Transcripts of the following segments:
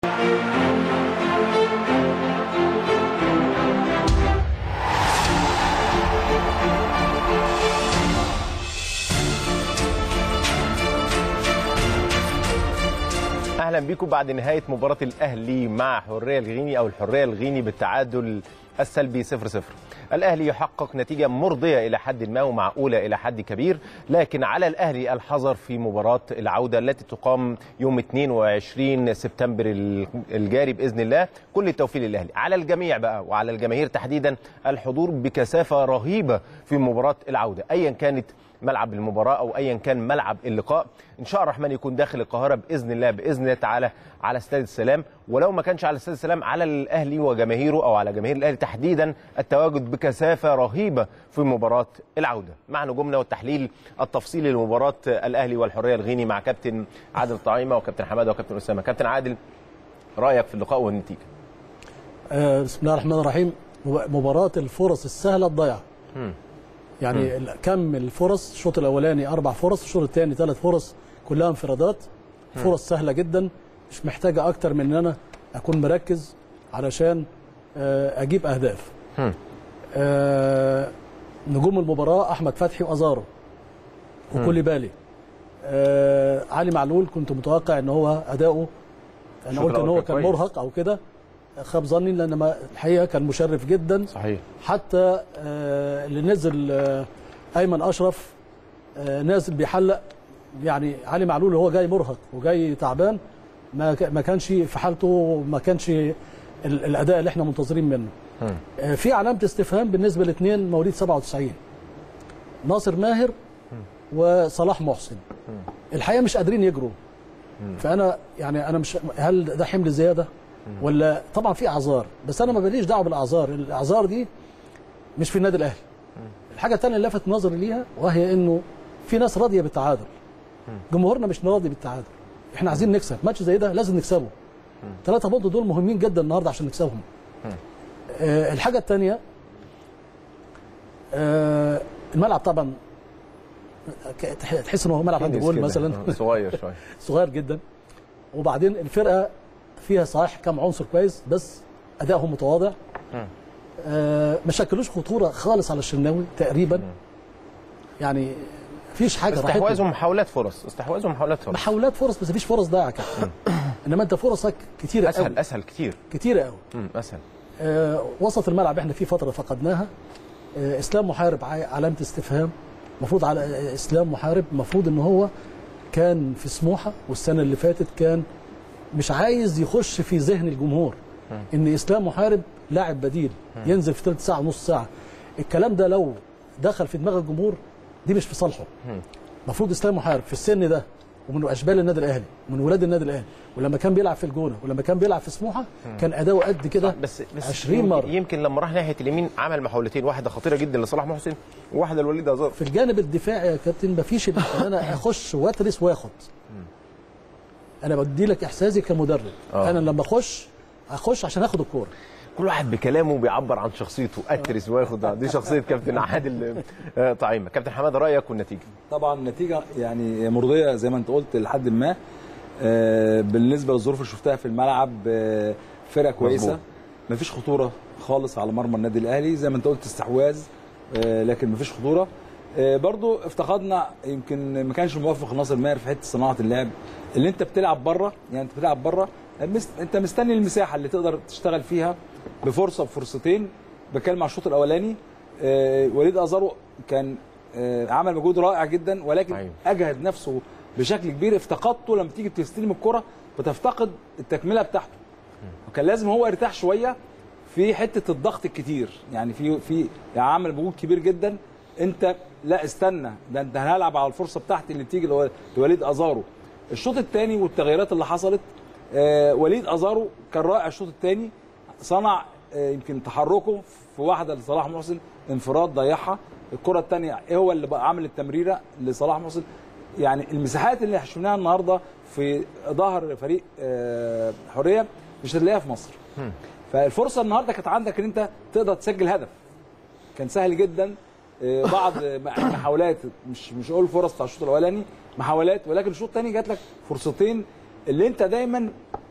اهلا بكم بعد نهايه مباراه الاهلي مع حريه الغيني او الحريه الغيني بالتعادل السلبي 0-0 الاهلي يحقق نتيجه مرضيه الى حد ما ومعقوله الى حد كبير لكن على الاهلي الحذر في مباراه العوده التي تقام يوم 22 سبتمبر الجاري باذن الله كل التوفيق للاهلي على الجميع بقى وعلى الجماهير تحديدا الحضور بكثافه رهيبه في مباراه العوده ايا كانت ملعب المباراه او ايا كان ملعب اللقاء ان شاء الرحمن يكون داخل القاهره باذن الله باذن الله تعالى على استاد السلام ولو ما كانش على استاد السلام على الاهلي وجماهيره او على جماهير الاهلي تحديدا التواجد بكثافه رهيبه في مباراه العوده مع نجومنا والتحليل التفصيلي لمباراه الاهلي والحريه الغيني مع كابتن عادل طعيمه وكابتن حماده وكابتن اسامه كابتن عادل رايك في اللقاء والنتيجه آه بسم الله الرحمن الرحيم مباراه الفرص السهله الضيعه يعني كم الفرص الشوط الاولاني اربع فرص الشوط الثاني ثلاث فرص كلها انفرادات فرص سهله جدا مش محتاجه اكتر من ان انا اكون مركز علشان اجيب اهداف نجوم المباراه احمد فتحي وازارو وكل بالي علي معلول كنت متوقع ان هو اداؤه انا قلت ان هو كان مرهق او كده خاب ظني لان الحقيقه كان مشرف جدا صحيح حتى اللي نزل ايمن اشرف نازل بيحلق يعني علي معلول هو جاي مرهق وجاي تعبان ما ما كانش في حالته ما كانش الاداء اللي احنا منتظرين منه في علامه استفهام بالنسبه لاثنين مواليد 97 ناصر ماهر وصلاح محسن الحقيقه مش قادرين يجروا فانا يعني انا مش هل ده حمل زياده ولا طبعا في اعذار بس انا ما بليش دعوه بالاعذار الاعذار دي مش في النادي الاهلي الحاجه الثانيه اللي لفت نظري ليها وهي انه في ناس راضيه بالتعادل جمهورنا مش راضي بالتعادل احنا عايزين نكسب ماتش زي ده لازم نكسبه ثلاثة بونت دول مهمين جدا النهارده عشان نكسبهم آه الحاجه الثانيه آه الملعب طبعا تحس ان هو ملعب هاند بول مثلا صغير شويه صغير جدا وبعدين الفرقه فيها صحيح كم عنصر كويس بس ادائهم متواضع آه ما شكلوش خطوره خالص على الشناوي تقريبا يعني مفيش حاجه استحواذ ومحاولات فرص استحواذ ومحاولات فرص محاولات فرص بس مفيش فرص ضايعه كده انما انت فرصك كتيره اسهل قوي. اسهل كتير كتيره قوي اسهل آه وسط الملعب احنا في فتره فقدناها آه اسلام محارب علامه استفهام المفروض على آه اسلام محارب المفروض ان هو كان في سموحه والسنه اللي فاتت كان مش عايز يخش في ذهن الجمهور ان اسلام محارب لاعب بديل ينزل في ثلث ساعه نص ساعه الكلام ده لو دخل في دماغ الجمهور دي مش في صالحه المفروض اسلام محارب في السن ده ومن اشبال النادي الاهلي ومن ولاد النادي الاهلي ولما كان بيلعب في الجونه ولما كان بيلعب في سموحه كان اداؤه قد كده بس بس 20 مره يمكن لما راح ناحيه اليمين عمل محاولتين واحده خطيره جدا لصلاح محسن وواحده لوليد ازار في الجانب الدفاعي يا كابتن مفيش ان انا اخش واترس واخد انا بدي لك احساسي كمدرب آه. انا لما اخش اخش عشان اخد الكوره كل واحد بكلامه بيعبر عن شخصيته اترس واخد دي شخصيه كابتن عادل آه، طعيمه كابتن حماده رايك والنتيجه طبعا النتيجه يعني مرضيه زي ما انت قلت لحد ما آه، بالنسبه للظروف اللي شفتها في الملعب آه، فرقه كويسه مظبوط. مفيش خطوره خالص على مرمى النادي الاهلي زي ما انت قلت استحواذ آه، لكن مفيش خطوره آه، برضو افتقدنا يمكن ما كانش موفق ناصر ماهر في حته صناعه اللعب اللي انت بتلعب بره يعني انت بتلعب بره مست- انت مستني المساحه اللي تقدر تشتغل فيها بفرصه بفرصتين بتكلم على الشوط الاولاني آه، وليد ازارو كان آه، عمل مجهود رائع جدا ولكن أيوة. اجهد نفسه بشكل كبير افتقدته لما تيجي تستلم الكره بتفتقد التكمله بتاعته وكان لازم هو يرتاح شويه في حته الضغط الكتير يعني في في يعني عمل مجهود كبير جدا انت لا استنى ده انت هنلعب على الفرصه بتاعتي اللي تيجي لو- لوليد ازارو الشوط الثاني والتغييرات اللي حصلت آه وليد ازارو كان رائع الشوط الثاني صنع آه يمكن تحركه في واحده لصلاح محسن انفراد ضيعها الكره الثانيه ايه هو اللي بقى عامل التمريره لصلاح محسن يعني المساحات اللي شفناها النهارده في ظهر فريق آه، حريه مش هتلاقيها في مصر فالفرصه النهارده كانت عندك ان انت تقدر تسجل هدف كان سهل جدا آه، بعض محاولات مش مش اقول فرص بتاع الشوط الاولاني محاولات ولكن الشوط الثاني جات لك فرصتين اللي انت دايما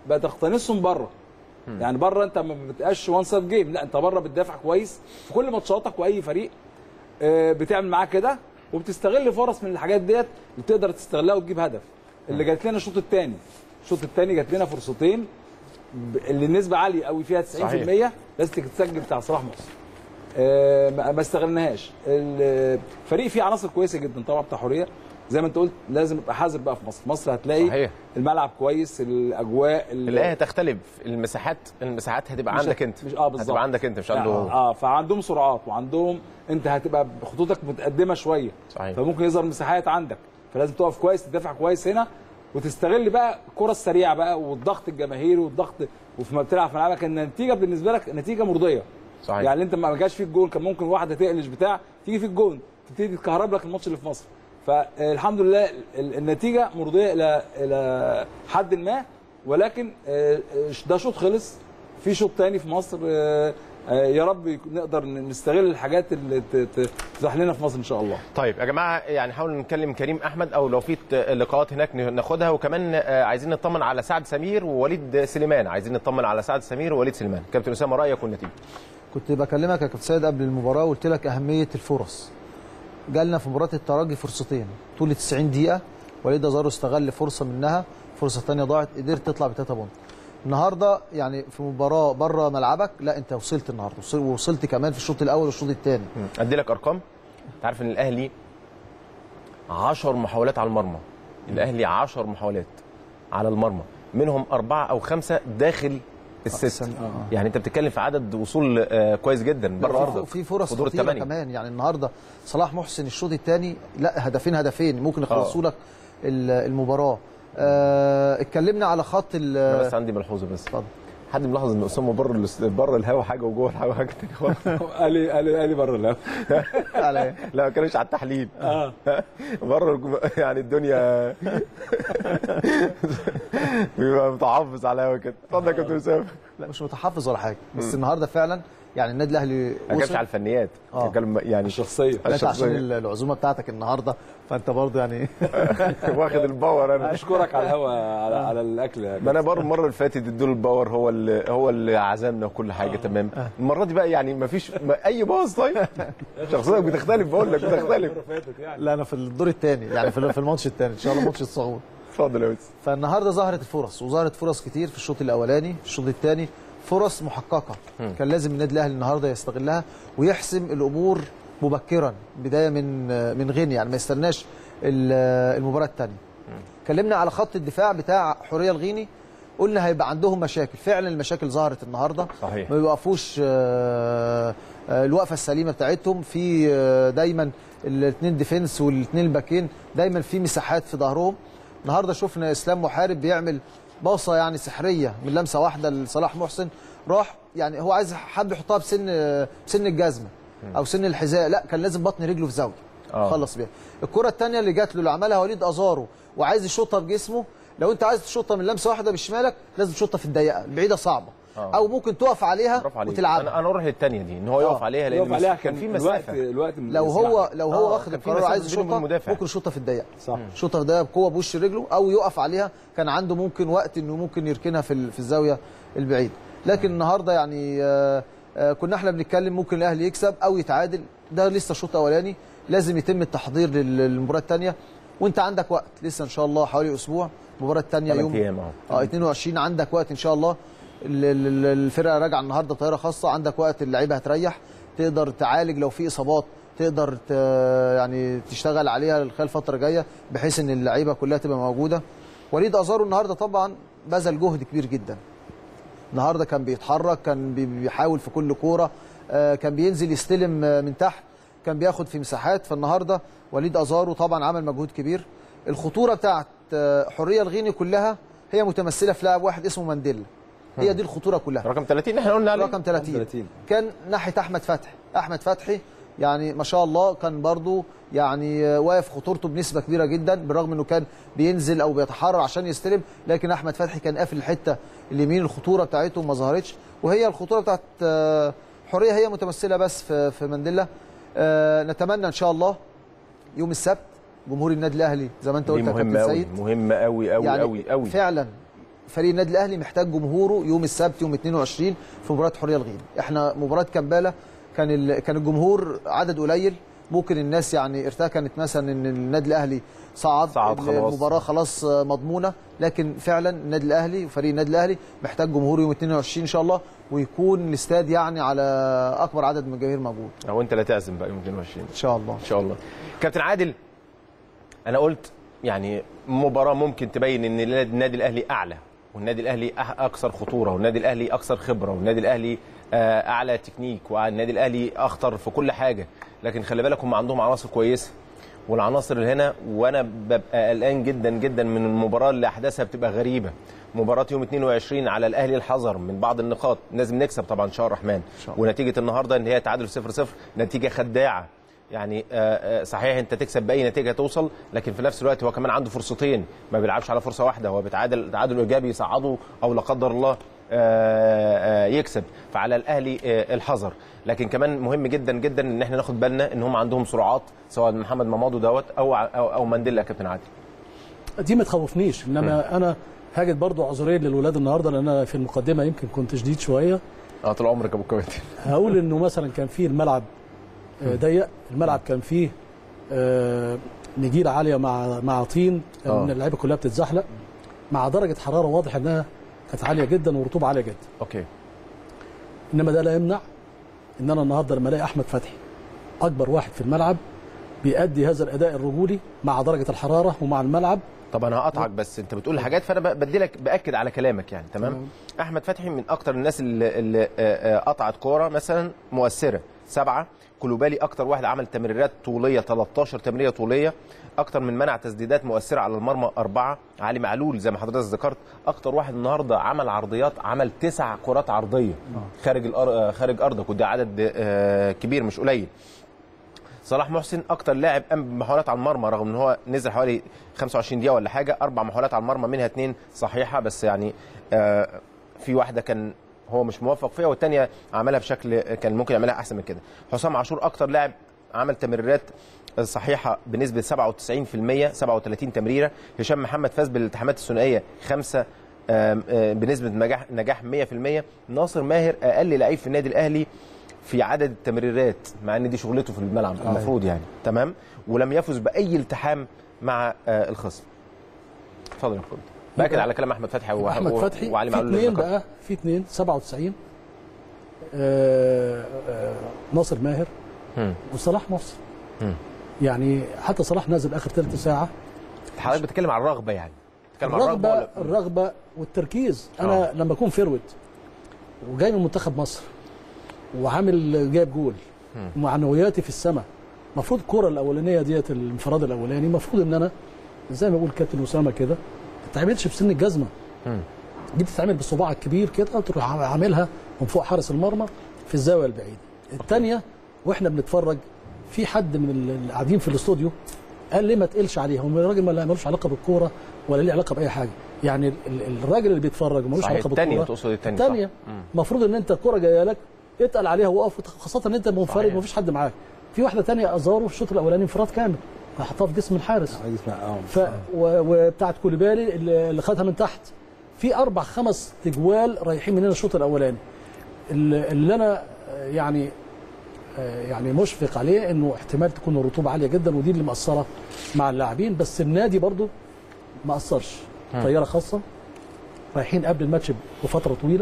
بتقتنصهم بره يعني بره انت ما بتبقاش وان سايد جيم لا انت بره بتدافع كويس في كل ماتشاتك واي فريق آه، بتعمل معاه كده وبتستغل فرص من الحاجات ديت اللي تقدر تستغلها وتجيب هدف اللي جات لنا الشوط الثاني الشوط الثاني جات لنا فرصتين ب- اللي النسبه عاليه قوي فيها 90% صحيح. لازم تتسجل بتاع صلاح محسن آه، ما ما استغلناهاش الفريق فيه عناصر كويسه جدا طبعا بتاع حريه زي ما انت قلت لازم ابقى حذر بقى في مصر مصر هتلاقي صحيح. الملعب كويس الاجواء ال- الايه هتختلف المساحات المساحات هتبقى مش- عندك انت مش اه بالظبط هتبقى عندك انت مش عنده اه, آه فعندهم سرعات وعندهم انت هتبقى خطوطك متقدمه شويه صحيح. فممكن يظهر مساحات عندك فلازم تقف كويس تدافع كويس هنا وتستغل بقى الكره السريعه بقى والضغط الجماهيري والضغط وفي ما بتلعب في ملعبك ان النتيجه بالنسبه لك نتيجه مرضيه صحيح. يعني انت ما جاش فيك جول كان ممكن واحده تقلش بتاع تيجي فيك جول تبتدي تكهرب لك الماتش اللي في مصر فالحمد لله ال- النتيجه مرضيه الى الى حد ما ولكن آه، ده شوط خلص في شوط تاني في مصر آه، آه، يا رب يك- نقدر نستغل الحاجات اللي ت- ت- تتاح لنا في مصر ان شاء الله طيب يا جماعه يعني حاول نكلم كريم احمد او لو في ت- لقاءات هناك ن- ناخدها وكمان آه، عايزين نطمن على سعد سمير ووليد سليمان عايزين نطمن على سعد سمير ووليد سليمان كابتن اسامه رايك والنتيجه كنت بكلمك يا كابتن سيد قبل المباراه وقلت لك اهميه الفرص جالنا في مباراه الترجي فرصتين طول 90 دقيقه وليد ازارو استغل فرصه منها فرصه ثانيه ضاعت قدرت تطلع بتاتا بونت النهارده يعني في مباراه بره ملعبك لا انت وصلت النهارده وصل- وصلت كمان في الشوط الاول والشوط الثاني ادي لك ارقام انت عارف ان الاهلي 10 محاولات على المرمى الاهلي 10 محاولات على المرمى منهم اربعه او خمسه داخل الست أحسن. يعني انت بتتكلم في عدد وصول آه، كويس جدا بره في- ارضك في فرص في دور خطيره الثمانيه كمان يعني النهارده صلاح محسن الشوط الثاني لا هدفين هدفين ممكن يخلصوا لك ال- المباراه آه، اتكلمنا على خط ال- انا بس عندي ملحوظه بس اتفضل. حد ملاحظ ان اسامه بره الاس- بره الهوا حاجه وجوه الهوا حاجه تانية خالص قال لي قال لي قال لي بره لا على إيه؟ لا ما كانش على التحليل اه بره الجم- يعني الدنيا بيبقى متحفظ على الهوا كده اتفضل يا كابتن اسامه لا مش متحفظ ولا حاجه بس النهارده فعلا يعني النادي الاهلي ما كانش وصل على الفنيات آه. كان يعني الشخصيه لا عشان الشخصية. العزومه بتاعتك النهارده فانت برضه يعني واخد الباور انا اشكرك على الهوا على, على الاكل يا ما انا برضه المره اللي فاتت ادوا الباور هو اللي هو اللي عزمنا وكل حاجه تمام المره دي بقى يعني ما فيش ما اي باص طيب شخصيتك بتختلف بقول لك بتختلف فاتت يعني لا انا في الدور الثاني يعني في في الماتش الثاني ان شاء الله ماتش الصعود اتفضل يا بس فالنهارده ظهرت الفرص وظهرت فرص كتير في الشوط الاولاني في الشوط الثاني فرص محققه كان لازم النادي الاهلي النهارده يستغلها ويحسم الامور مبكرا بدايه من من غينيا يعني ما يستناش ال- المباراه الثانيه اتكلمنا على خط الدفاع بتاع حوريه الغيني قلنا هيبقى عندهم مشاكل فعلا المشاكل ظهرت النهارده صحيح. ما بيوقفوش آه، آه، الوقفه السليمه بتاعتهم في آه، دايما الاثنين ديفنس والاثنين الباكين دايما في مساحات في ظهرهم النهارده شفنا اسلام محارب بيعمل باصه يعني سحريه من لمسه واحده لصلاح محسن راح يعني هو عايز حد يحطها بسن سن الجزمه او سن الحذاء لا كان لازم بطن رجله في زاويه آه. خلص بيها الكره الثانيه اللي جات له اللي عملها وليد ازارو وعايز يشوطها بجسمه لو انت عايز تشوطها من لمسه واحده بشمالك لازم تشوطها في الضيقه البعيده صعبه آه. او ممكن تقف عليها برافو عليك وتلعبها انا انا اروح للثانيه دي ان هو يقف آه. عليها لان يقف عليها كان في الوقت مسافه الوقت لو هو لو هو آه، واخد كان في القرار مسافة عايز بينه يشوطها وبين المدافع. ممكن يشوطها في الضيقه صح شوطها في الضيقه بقوه بوش رجله او يقف عليها كان عنده ممكن وقت انه ممكن يركنها في ال- في الزاويه البعيده لكن النهارده يعني آه، آه، كنا احنا بنتكلم ممكن الاهلي يكسب او يتعادل ده لسه شوط اولاني لازم يتم التحضير لل- للمباراه الثانيه وانت عندك وقت لسه ان شاء الله حوالي اسبوع المباراه الثانيه ثمان يوم ايام اهو اه 22 عندك وقت ان شاء الله ال- ال- الفرقه راجعه النهارده طياره خاصه عندك وقت اللعيبه هتريح تقدر تعالج لو في اصابات تقدر ت... يعني تشتغل عليها خلال الفتره الجايه بحيث ان اللعيبه كلها تبقى موجوده وليد ازارو النهارده طبعا بذل جهد كبير جدا النهارده كان بيتحرك كان بي- بيحاول في كل كوره آه، كان بينزل يستلم آه، من تحت كان بياخد في مساحات فالنهارده وليد ازارو طبعا عمل مجهود كبير الخطوره بتاعت آه، حريه الغيني كلها هي متمثله في لاعب واحد اسمه مانديلا هي دي الخطوره كلها رقم 30 احنا قلنا عليه رقم 30 30. كان ناحيه احمد فتحي احمد فتحي يعني ما شاء الله كان برضو يعني آه، واقف خطورته بنسبه كبيره جدا بالرغم انه كان بينزل او بيتحرر عشان يستلم لكن احمد فتحي كان قافل الحته اليمين الخطوره بتاعته ما ظهرتش وهي الخطوره بتاعت آه، حريه هي متمثله بس في في مانديلا آه، نتمنى ان شاء الله يوم السبت جمهور النادي الاهلي زي ما انت دي قلت يا مهمه كابتن قوي سيد مهمه قوي قوي يعني قوي قوي فعلا فريق النادي الاهلي محتاج جمهوره يوم السبت يوم 22 في مباراه حريه الغين احنا مباراه كامبالا كان ال... كان الجمهور عدد قليل ممكن الناس يعني ارتكنت مثلا ان النادي الاهلي صعد صعد خلاص. المباراه خلاص مضمونه لكن فعلا النادي الاهلي وفريق النادي الاهلي محتاج جمهور يوم 22 ان شاء الله ويكون الاستاد يعني على اكبر عدد من الجماهير موجود او انت لا تعزم بقى يوم 22 ان شاء الله ان شاء الله كابتن عادل انا قلت يعني مباراه ممكن تبين ان النادي الاهلي اعلى والنادي الاهلي أح- اكثر خطوره والنادي الاهلي اكثر خبره والنادي اهلي آه، اعلى تكنيك والنادي الاهلي اخطر في كل حاجه لكن خلي بالك هم عندهم عناصر كويسه والعناصر اللي هنا وانا ببقى قلقان جدا جدا من المباراه اللي احداثها بتبقى غريبه مباراه يوم 22 على الاهلي الحذر من بعض النقاط لازم نكسب طبعا ان شاء الله الرحمن شاء الله. ونتيجه النهارده ان هي تعادل 0 0 نتيجه خداعه يعني آه، آه، صحيح انت تكسب باي نتيجه توصل لكن في نفس الوقت هو كمان عنده فرصتين ما بيلعبش على فرصه واحده هو بيتعادل تعادل ايجابي يصعده او لا قدر الله آه، آه، يكسب فعلى الاهلي آه، الحذر لكن كمان مهم جدا جدا ان احنا ناخد بالنا ان هم عندهم سرعات سواء محمد مامادو دوت او او, أو مانديلا يا كابتن عادل دي ما تخوفنيش انما انا هاجد برضو عذرين للولاد النهارده لان انا في المقدمه يمكن كنت شديد شويه اه طول عمرك ابو كويتي هقول انه مثلا كان فيه الملعب آه، ضيق الملعب كان فيه آه، نجيله عاليه مع مع طين آه. ان اللعيبه كلها بتتزحلق مع درجه حراره واضح انها كانت عاليه جدا ورطوبه عاليه جدا اوكي انما ده لا يمنع ان انا النهارده لما الاقي احمد فتحي اكبر واحد في الملعب بيأدي هذا الاداء الرجولي مع درجه الحراره ومع الملعب طب انا هقطعك بس انت بتقول حاجات فانا ب- بدي لك باكد على كلامك يعني تمام تمام. احمد فتحي من اكتر الناس اللي, اللي آه، آه، قطعت كوره مثلا مؤثره سبعه كلوبالي اكتر واحد عمل تمريرات طوليه 13 تمريره طوليه اكتر من منع تسديدات مؤثره على المرمى اربعه علي معلول زي ما حضرتك ذكرت اكتر واحد النهارده عمل عرضيات عمل تسع كرات عرضيه خارج الأر... آه، خارج ارضك وده عدد آه، كبير مش قليل صلاح محسن اكتر لاعب قام بمحاولات على المرمى رغم ان هو نزل حوالي 25 دقيقه ولا حاجه اربع محاولات على المرمى منها اثنين صحيحه بس يعني آه، في واحده كان هو مش موفق فيها والثانيه عملها بشكل كان ممكن يعملها احسن من كده حسام عاشور اكتر لاعب عمل تمريرات صحيحه بنسبه 97% 37 تمريره هشام محمد فاز بالالتحامات الثنائيه خمسه آم، آه، بنسبه نجاح نجاح 100% ناصر ماهر اقل لعيب في النادي الاهلي في عدد التمريرات مع ان دي شغلته في الملعب المفروض يعني تمام ولم يفز باي التحام مع آه، الخصم اتفضل يا فندم باكد على كلام احمد فتحي و- احمد و- فتحي وعلي في معلول اللي اثنين ذكرته. بقى في اثنين 97 آه، آه، ناصر ماهر مم. وصلاح محسن مم. يعني حتى صلاح نازل اخر ثلث ساعه حضرتك بتتكلم عن الرغبه يعني بتتكلم عن الرغبه الرغبه ولا الرغبه والتركيز انا آه. لما اكون فيرود وجاي من منتخب مصر وعامل جايب جول ومعنوياتي في السماء المفروض الكره الاولانيه ديت الانفراد الاولاني المفروض ان انا زي ما بيقول كابتن اسامه كده ما تتعملش بسن الجزمه مم. دي بتتعمل بالصباع الكبير كده وتروح عاملها من فوق حارس المرمى في الزاويه البعيده الثانيه واحنا بنتفرج في حد من اللي قاعدين في الاستوديو قال ليه ما تقلش عليها هو الراجل ما ملوش علاقه بالكوره ولا ليه علاقه باي حاجه يعني ال- ال- الراجل اللي بيتفرج وملوش صحيح علاقه الثانيه بالكوره تقصد الثانيه صح. الثانيه مم. المفروض ان انت الكوره جايه لك اتقل عليها وقف خاصه ان انت منفرد صحيح. ومفيش حد معاك في واحده ثانيه ازارو في الشوط الاولاني انفراد كامل حطها في جسم الحارس عايز اسمع اه ف و- وبتاعت كوليبالي اللي اللي خدها من تحت في اربع خمس تجوال رايحين مننا الشوط الاولاني اللي اللي انا آه، يعني آه، يعني مشفق عليه انه احتمال تكون الرطوبه عاليه جدا ودي اللي مأثره مع اللاعبين بس النادي برضو ما اثرش طياره خاصه رايحين قبل الماتش بفتره طويله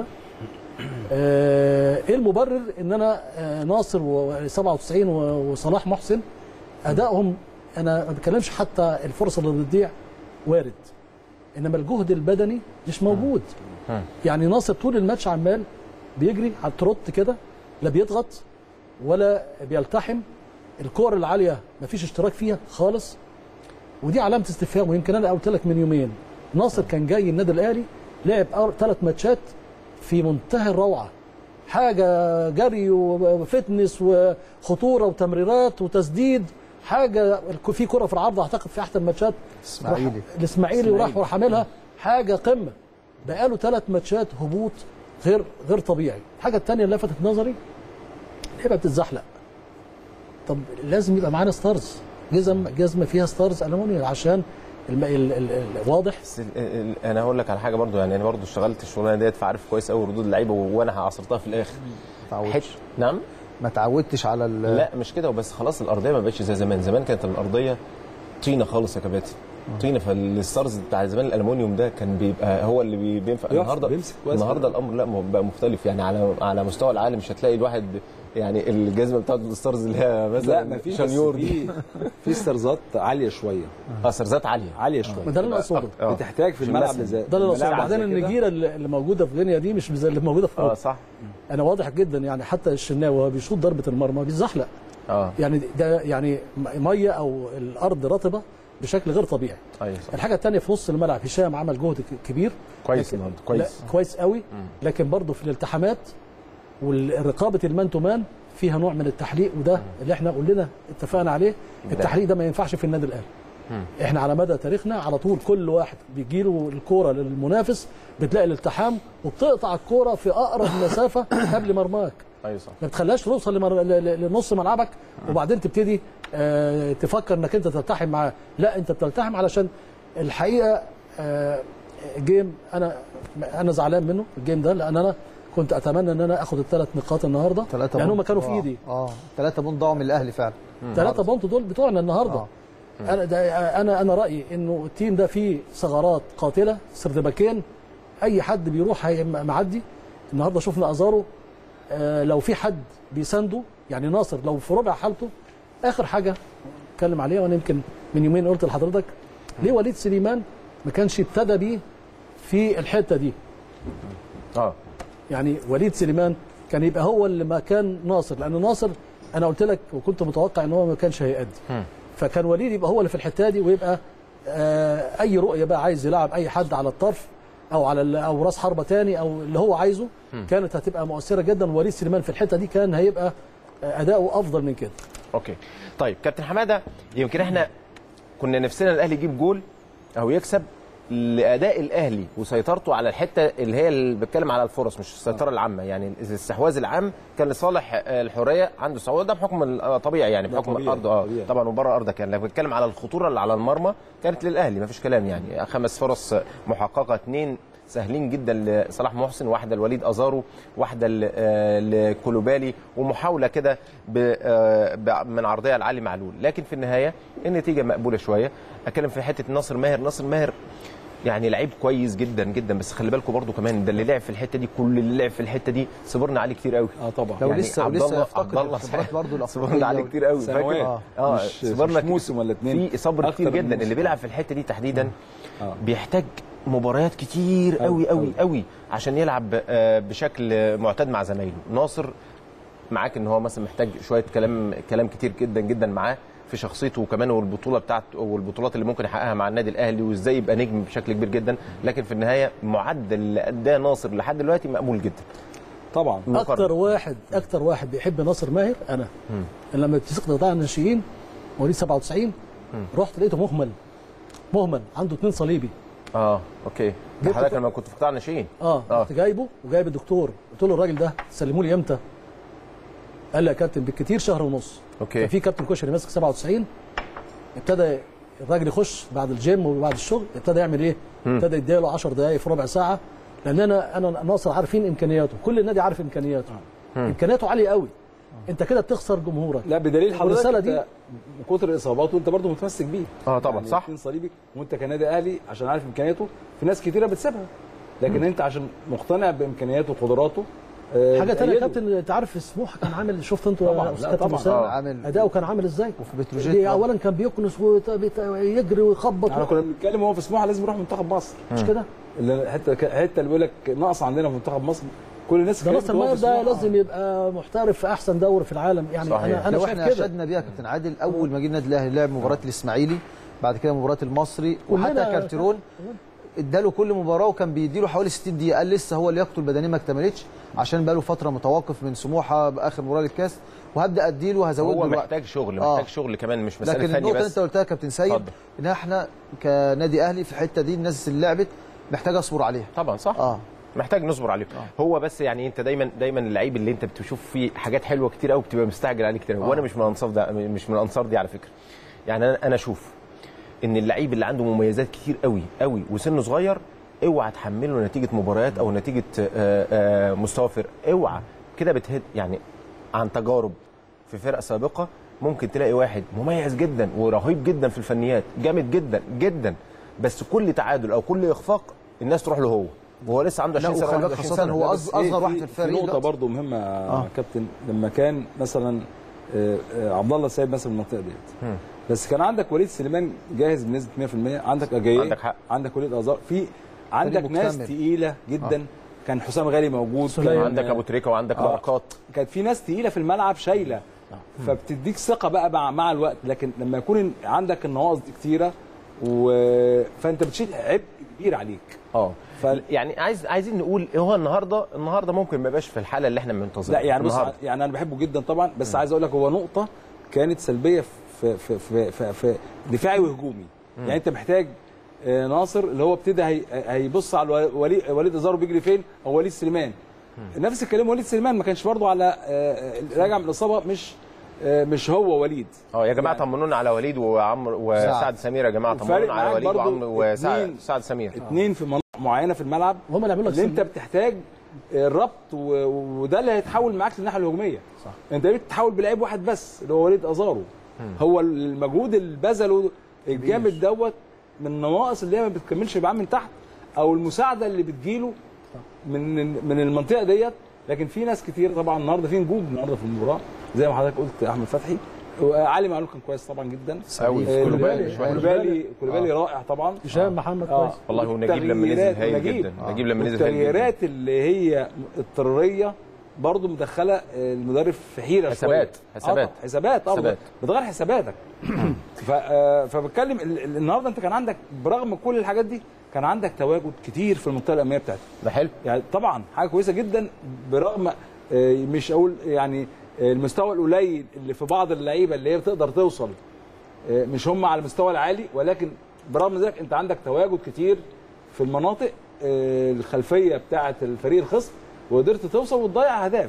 آه، ايه المبرر ان انا آه، ناصر و 97 و- وصلاح محسن ادائهم انا ما بتكلمش حتى الفرصه اللي بتضيع وارد انما الجهد البدني مش موجود مم. يعني ناصر طول الماتش عمال بيجري على التروت كده لا بيضغط ولا بيلتحم الكور العاليه ما فيش اشتراك فيها خالص ودي علامه استفهام ويمكن انا قلت لك من يومين ناصر كان جاي النادي الاهلي لعب ثلاث ماتشات في منتهى الروعه حاجه جري وفتنس وخطوره وتمريرات وتسديد حاجه في كره في العرض اعتقد في احد الماتشات اسماعيلي راح- الاسماعيلي وراح وراح عاملها حاجه قمه بقاله ثلاث ماتشات هبوط غير غير طبيعي الحاجه الثانيه اللي لفتت نظري اللعبه بتتزحلق طب لازم يبقى معانا ستارز جزم جزمه فيها ستارز المونيوم عشان الم... ال... ال... ال... واضح بس ال- ال- انا هقول لك على حاجه برضو يعني انا برضو اشتغلت الشغلانه ديت فعارف كويس قوي ردود اللعيبه وانا عصرتها في الاخر تعودش. حت نعم ما تعودتش على ال- لا مش كده وبس خلاص الارضيه ما بقتش زي زمان زمان كانت الارضيه طينه خالص يا كباتن طينه فالستارز بتاع زمان الالومنيوم ده كان بيبقى هو اللي بي- بينفع بيقف- النهارده بيمسك كويس النهارده الامر لا م- بقى مختلف يعني على على مستوى العالم مش هتلاقي الواحد يعني الجزمه بتاعت الستارز اللي هي مثلا لا ما فيش شانيور دي في في ستارزات عاليه شويه اه سرزات عاليه عاليه ما شويه ده اللي انا اقصده آه. بتحتاج في في الملعب المسند. زي ده اللي انا اقصده الملاعب بعدين زي كده. النجيره اللي اللي موجوده في غينيا دي مش زي اللي موجوده في اه اوروبا صح انا واضح جدا يعني حتى الشناوي وهو بيشوط ضربه المرمى بيزحلق اه يعني ده يعني ميه او الارض رطبه بشكل غير طبيعي ايوه صح الحاجه الثانيه في نص الملعب هشام عمل جهد ك- كبير كويس لكن- النهارده كويس لا كويس قوي لكن برضه في الالتحامات والرقابه المان تو مان فيها نوع من التحليق وده اللي احنا كلنا اتفقنا عليه التحليق ده ما ينفعش في النادي الاهلي احنا على مدى تاريخنا على طول كل واحد بيجي له الكوره للمنافس بتلاقي الالتحام وبتقطع الكوره في اقرب مسافه قبل مرماك ايوه صح ما بتخليهاش توصل لمر... ل- ل- لنص ملعبك وبعدين تبتدي آه تفكر انك انت تلتحم معاه لا انت بتلتحم علشان الحقيقه آه جيم انا انا زعلان منه الجيم ده لان انا كنت اتمنى ان انا اخد الثلاث نقاط النهارده ثلاثة لان هم بونت. كانوا في آه. ايدي اه ثلاثة بونت ضاعوا من الاهلي فعلا ثلاثة بونت دول بتوعنا النهارده آه. انا ده انا انا رايي انه التيم ده فيه ثغرات قاتله سردباكين اي حد بيروح هي- معدي النهارده شفنا ازارو آه لو في حد بيسانده يعني ناصر لو في ربع حالته اخر حاجه اتكلم عليها وانا يمكن من يومين قلت لحضرتك ليه وليد سليمان ما كانش ابتدى بيه في الحته دي اه يعني وليد سليمان كان يبقى هو اللي مكان ناصر لان ناصر انا قلت لك وكنت متوقع ان هو ما كانش هيأدي فكان وليد يبقى هو اللي في الحته دي ويبقى آه اي رؤيه بقى عايز يلعب اي حد على الطرف او على ال- او راس حربه تاني او اللي هو عايزه كانت هتبقى مؤثره جدا وليد سليمان في الحته دي كان هيبقى آه، اداؤه افضل من كده اوكي طيب كابتن حماده يمكن احنا كنا نفسنا الاهلي يجيب جول او يكسب لاداء الاهلي وسيطرته على الحته اللي هي اللي بتكلم على الفرص مش السيطره العامه يعني الاستحواذ العام كان لصالح آه، الحريه عنده استحواذ ده بحكم الطبيعي يعني ده بحكم طبيعي، الارض اه طبيعي. طبعا وبره الارض كان لما بتكلم على الخطوره اللي على المرمى كانت للاهلي ما فيش كلام يعني خمس فرص محققه اثنين سهلين جدا لصلاح محسن واحده لوليد ازارو واحده ل- آه، لكولوبالي ومحاوله كده ب- آه، ب- من عرضيه لعلي معلول لكن في النهايه النتيجه مقبوله شويه اتكلم في حته ناصر ماهر ناصر ماهر يعني لعيب كويس جدا جدا بس خلي بالكم برضو كمان ده اللي لعب في الحته دي كل اللي لعب في الحته دي صبرنا عليه كتير قوي اه طبعا لو يعني لسه عبد ولسه الله- يفتقد عبد الله الخبرات صحيح. برضه الافريقيه صبرنا عليه كتير قوي سنوات. فاكر اه مش- صبرنا مش موسم ولا اتنين. في صبر أكتر كتير من جدا موسم. اللي بيلعب في الحته دي تحديدا آه. بيحتاج مباريات كتير قوي أوي، قوي أوي. قوي عشان يلعب آه، بشكل معتاد مع زمايله ناصر معاك ان هو مثلا محتاج شويه كلام كلام كتير جدا جدا معاه في شخصيته وكمان والبطوله بتاعته والبطولات اللي ممكن يحققها مع النادي الاهلي وازاي يبقى نجم بشكل كبير جدا لكن في النهايه معدل اللي اداه ناصر لحد دلوقتي مقبول جدا طبعا اكتر واحد اكتر واحد بيحب ناصر ماهر انا لما بتسقط قطاع الناشئين مواليد 97 رحت لقيته مهمل مهمل عنده اثنين صليبي اه اوكي جبت حضرتك ف- لما كنت في قطاع الناشئين اه آه. رحت جايبه وجايب الدكتور قلت له الراجل ده تسلموا لي امتى؟ قال لي يا كابتن بالكثير شهر ونص اوكي كان في كابتن كشري ماسك 97 ابتدى الراجل يخش بعد الجيم وبعد الشغل ابتدى يعمل ايه؟ ابتدى يديله 10 دقائق في ربع ساعه لان انا انا ناصر عارفين امكانياته كل النادي عارف امكانياته امكانياته عاليه قوي انت كده بتخسر جمهورك لا بدليل حضرتك والرسالة انت دي- من كتر اصاباته انت برضه متمسك بيه اه طبعا يعني صح اتنين صليبي وانت كنادي اهلي عشان عارف امكانياته في ناس كتيره بتسيبها لكن انت عشان مقتنع بامكانياته وقدراته آه، حاجه ثانيه يا بتأيده. كابتن انت عارف سموحه كان عامل شفت انتوا طبعاً، يا لا أستاذ كابتن طبعاً. حسام؟ آه، عامل- اداؤه كان عامل ازاي؟ وفي بتروجيت دي طبعاً. اولا كان بيكنس ويجري ويخبط احنا كنا بنتكلم هو في سموحه لازم يروح منتخب مصر مش كده؟ اللي حته الحته اللي بيقول لك ناقص عندنا في منتخب مصر كل الناس ده اتكلمت ناصر هو في ماهر ده سموحة. لازم يبقى محترف في احسن دوري في العالم يعني صحيح. انا انا لو شايف احنا كده اشدنا بيها كابتن عادل اول ما جه النادي الاهلي لعب مباراه الاسماعيلي بعد كده مباراه المصري وحتى كلنا- كارتيرون اداله كل مباراه وكان بيديله حوالي 60 دقيقه قال لسه هو لياقته البدنيه ما اكتملتش عشان بقاله فتره متوقف من سموحه باخر مباراه للكاس وهبدا اديله وهزود هو له الوقت محتاج شغل آه. محتاج شغل كمان مش مساله لكن فني النقطه اللي بس انت قلتها يا كابتن سيد اتفضل. ان احنا كنادي اهلي في الحته دي الناس اللي لعبت محتاج اصبر عليها طبعا صح اه محتاج نصبر عليه هو بس يعني انت دايما دايما اللعيب اللي انت بتشوف فيه حاجات حلوه كتير قوي بتبقى مستعجل عليه كتير قوي وانا مش من الانصار ده مش من الانصار دي على فكره يعني انا انا اشوف ان اللعيب اللي عنده مميزات كتير قوي قوي وسنه صغير اوعى تحمله نتيجه مباريات او نتيجه آه، آه، مستوى فرق اوعى كده بتهد يعني عن تجارب في فرق سابقه ممكن تلاقي واحد مميز جدا ورهيب جدا في الفنيات جامد جدا جدا بس كل تعادل او كل اخفاق الناس تروح له هو وهو لسه عنده لا 20 سنه وخلي بالك 21 خاصه سنه هو بس أص- إيه، اصغر واحد في- في الفريق في نقطه دلوقتي. برضو مهمه آه. يا كابتن لما كان مثلا آه، آه، عبد الله السيد مثلا في المنطقه ديت بس كان عندك وليد سليمان جاهز بنسبه 100% عندك اجاييه عندك حق. عندك وليد ازار في عندك ناس مكتمل. تقيله جدا كان حسام غالي موجود سليم. كان عندك ابو تريكه وعندك آه. بركات كانت في ناس تقيله في الملعب شايله فبتديك ثقه بقى مع, مع الوقت لكن لما يكون عندك النواقص دي كتيره و... فانت بتشيل عبء كبير عليك اه ف... يعني عايز عايزين نقول إيه هو النهارده النهارده ممكن ما يبقاش في الحاله اللي احنا منتظرها لا يعني بص النهارده يعني انا بحبه جدا طبعا بس عايز اقول لك هو نقطه كانت سلبيه في في في في, في دفاعي وهجومي يعني انت محتاج آه، ناصر اللي هو ابتدى هي- هيبص على وليد وليد ازارو بيجري فين او وليد سليمان نفس الكلام وليد سليمان ما كانش برضه على آه، آه، راجع من الاصابه مش آه، مش هو وليد اه يا جماعه يعني- طمنونا على وليد وعمرو وسعد سعد. سمير يا جماعه وفارق طمنونا على معاك وليد برضو وعمرو وسعد اتنين- سعد سمير اتنين في مناطق معينه في الملعب هم اللي عملوا لك اللي انت سن. بتحتاج الربط و- وده اللي هيتحول معاك للناحيه الهجوميه صح انت بتتحول بلعيب واحد بس اللي هو وليد ازارو هو المجهود اللي بذله الجامد دوت من النواقص اللي هي ما بتكملش معاه من تحت او المساعده اللي بتجيله من من المنطقه ديت لكن في ناس كتير طبعا النهارده في نجوم النهارده في المباراه زي ما حضرتك قلت احمد فتحي وعلي معلول كان كويس طبعا جدا أوي. آه، كولوبالي. كولوبالي كولوبالي رائع طبعا هشام محمد آه. كويس والله ونجيب لما نزل والتغييرات- هايل ونجيب. جدا نجيب لما نزل هايل جدا التغييرات اللي هي اضطراريه برضه مدخله آه، المدرب في حيره حسابات. شوية. حسابات. آه، حسابات اه حسابات. بتغير حساباتك ف... آه، فبتكلم ال- ال- النهارده انت كان عندك برغم كل الحاجات دي كان عندك تواجد كتير في المنطقه الاماميه بتاعتك ده حلو يعني طبعا حاجه كويسه جدا برغم آه، مش اقول يعني آه، المستوى القليل اللي في بعض اللعيبه اللي هي بتقدر توصل آه، مش هم على المستوى العالي ولكن برغم ذلك انت عندك تواجد كتير في المناطق آه، الخلفيه بتاعه الفريق الخصم وقدرت توصل وتضيع اهداف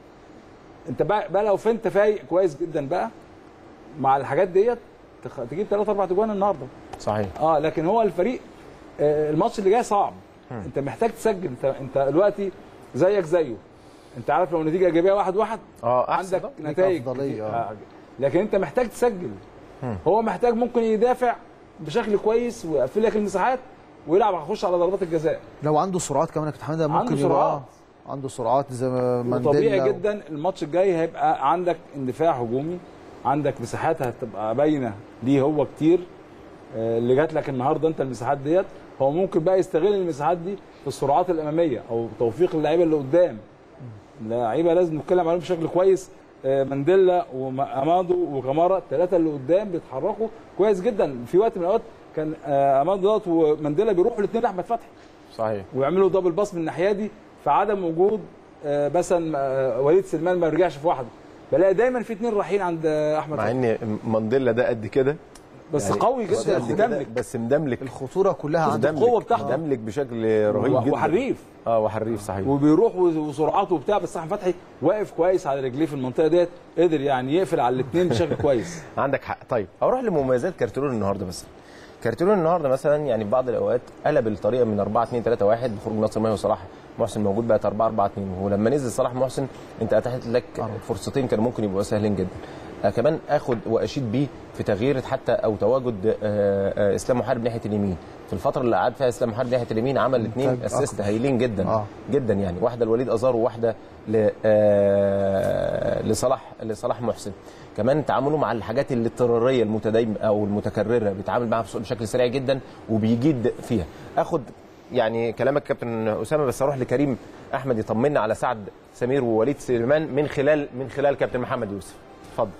انت بقى, بقى لو فانت فايق كويس جدا بقى مع الحاجات ديت تخ- تجيب ثلاث اربع اجوان النهارده صحيح اه لكن هو الفريق آه، الماتش اللي جاي صعب انت محتاج تسجل انت انت دلوقتي زيك زيه انت عارف لو النتيجه ايجابيه واحد واحد اه احسن عندك ليك نتائج أفضلية، كتير. آه. آه. لكن انت محتاج تسجل هو محتاج ممكن يدافع بشكل كويس ويقفل لك المساحات ويلعب هيخش على ضربات الجزاء لو عنده سرعات كمان يا كابتن حماده ممكن عنده يبقى سرعات. آه، عنده سرعات زي ما مانديلا وطبيعي و- جدا الماتش الجاي هيبقى عندك اندفاع هجومي عندك مساحات هتبقى باينه ليه هو كتير آه، اللي جات لك النهارده انت المساحات ديت هو ممكن بقى يستغل المساحات دي في السرعات الاماميه او توفيق اللعيبه اللي قدام لعيبه لازم نتكلم عليهم بشكل كويس آه، مانديلا وامادو وكامارا الثلاثه اللي قدام بيتحركوا كويس جدا في وقت من الاوقات كان آه، امادو دوت ومانديلا بيروحوا الاثنين لاحمد فتحي صحيح ويعملوا دبل باس من الناحيه دي في عدم وجود آه، مثلا آه، وليد سلمان ما رجعش في واحده بلاقي دايما في اثنين رايحين عند آه، احمد مع فتحي ان مانديلا ده قد كده بس يعني قوي بس جدا قد كده، مدملك بس مدملك الخطوره كلها عنده مدملك القوة بتاعته. مدملك بشكل رهيب جدا وحريف اه وحريف صحيح وبيروح وسرعاته وبتاع بس احمد فتحي واقف كويس على رجليه في المنطقه ديت قدر يعني يقفل على الاثنين بشكل كويس عندك حق طيب اروح لمميزات كارتيرون النهارده مثلا كارتيرون النهارده مثلا يعني في بعض الاوقات قلب الطريقه من 4 2 3 1 بخروج ناصر ماهي وصلاح محسن موجود بقت 4 4 2 ولما نزل صلاح محسن انت اتاحت لك فرصتين كانوا ممكن يبقوا سهلين جدا آه كمان اخد واشيد بيه في تغيير حتى او تواجد آه آه اسلام محارب ناحيه اليمين في الفتره اللي قعد فيها اسلام محارب ناحيه اليمين عمل اثنين إنتاج اسيست أكبر. هايلين جدا آه. جدا يعني واحده لوليد ازار وواحده ل آه، لصلاح لصلاح محسن كمان تعامله مع الحاجات الاضطراريه المتدايمه او المتكرره بيتعامل معاها بس- بشكل سريع جدا وبيجيد فيها اخد يعني كلامك كابتن اسامه بس اروح لكريم احمد يطمنا على سعد سمير ووليد سليمان من خلال من خلال كابتن محمد يوسف اتفضل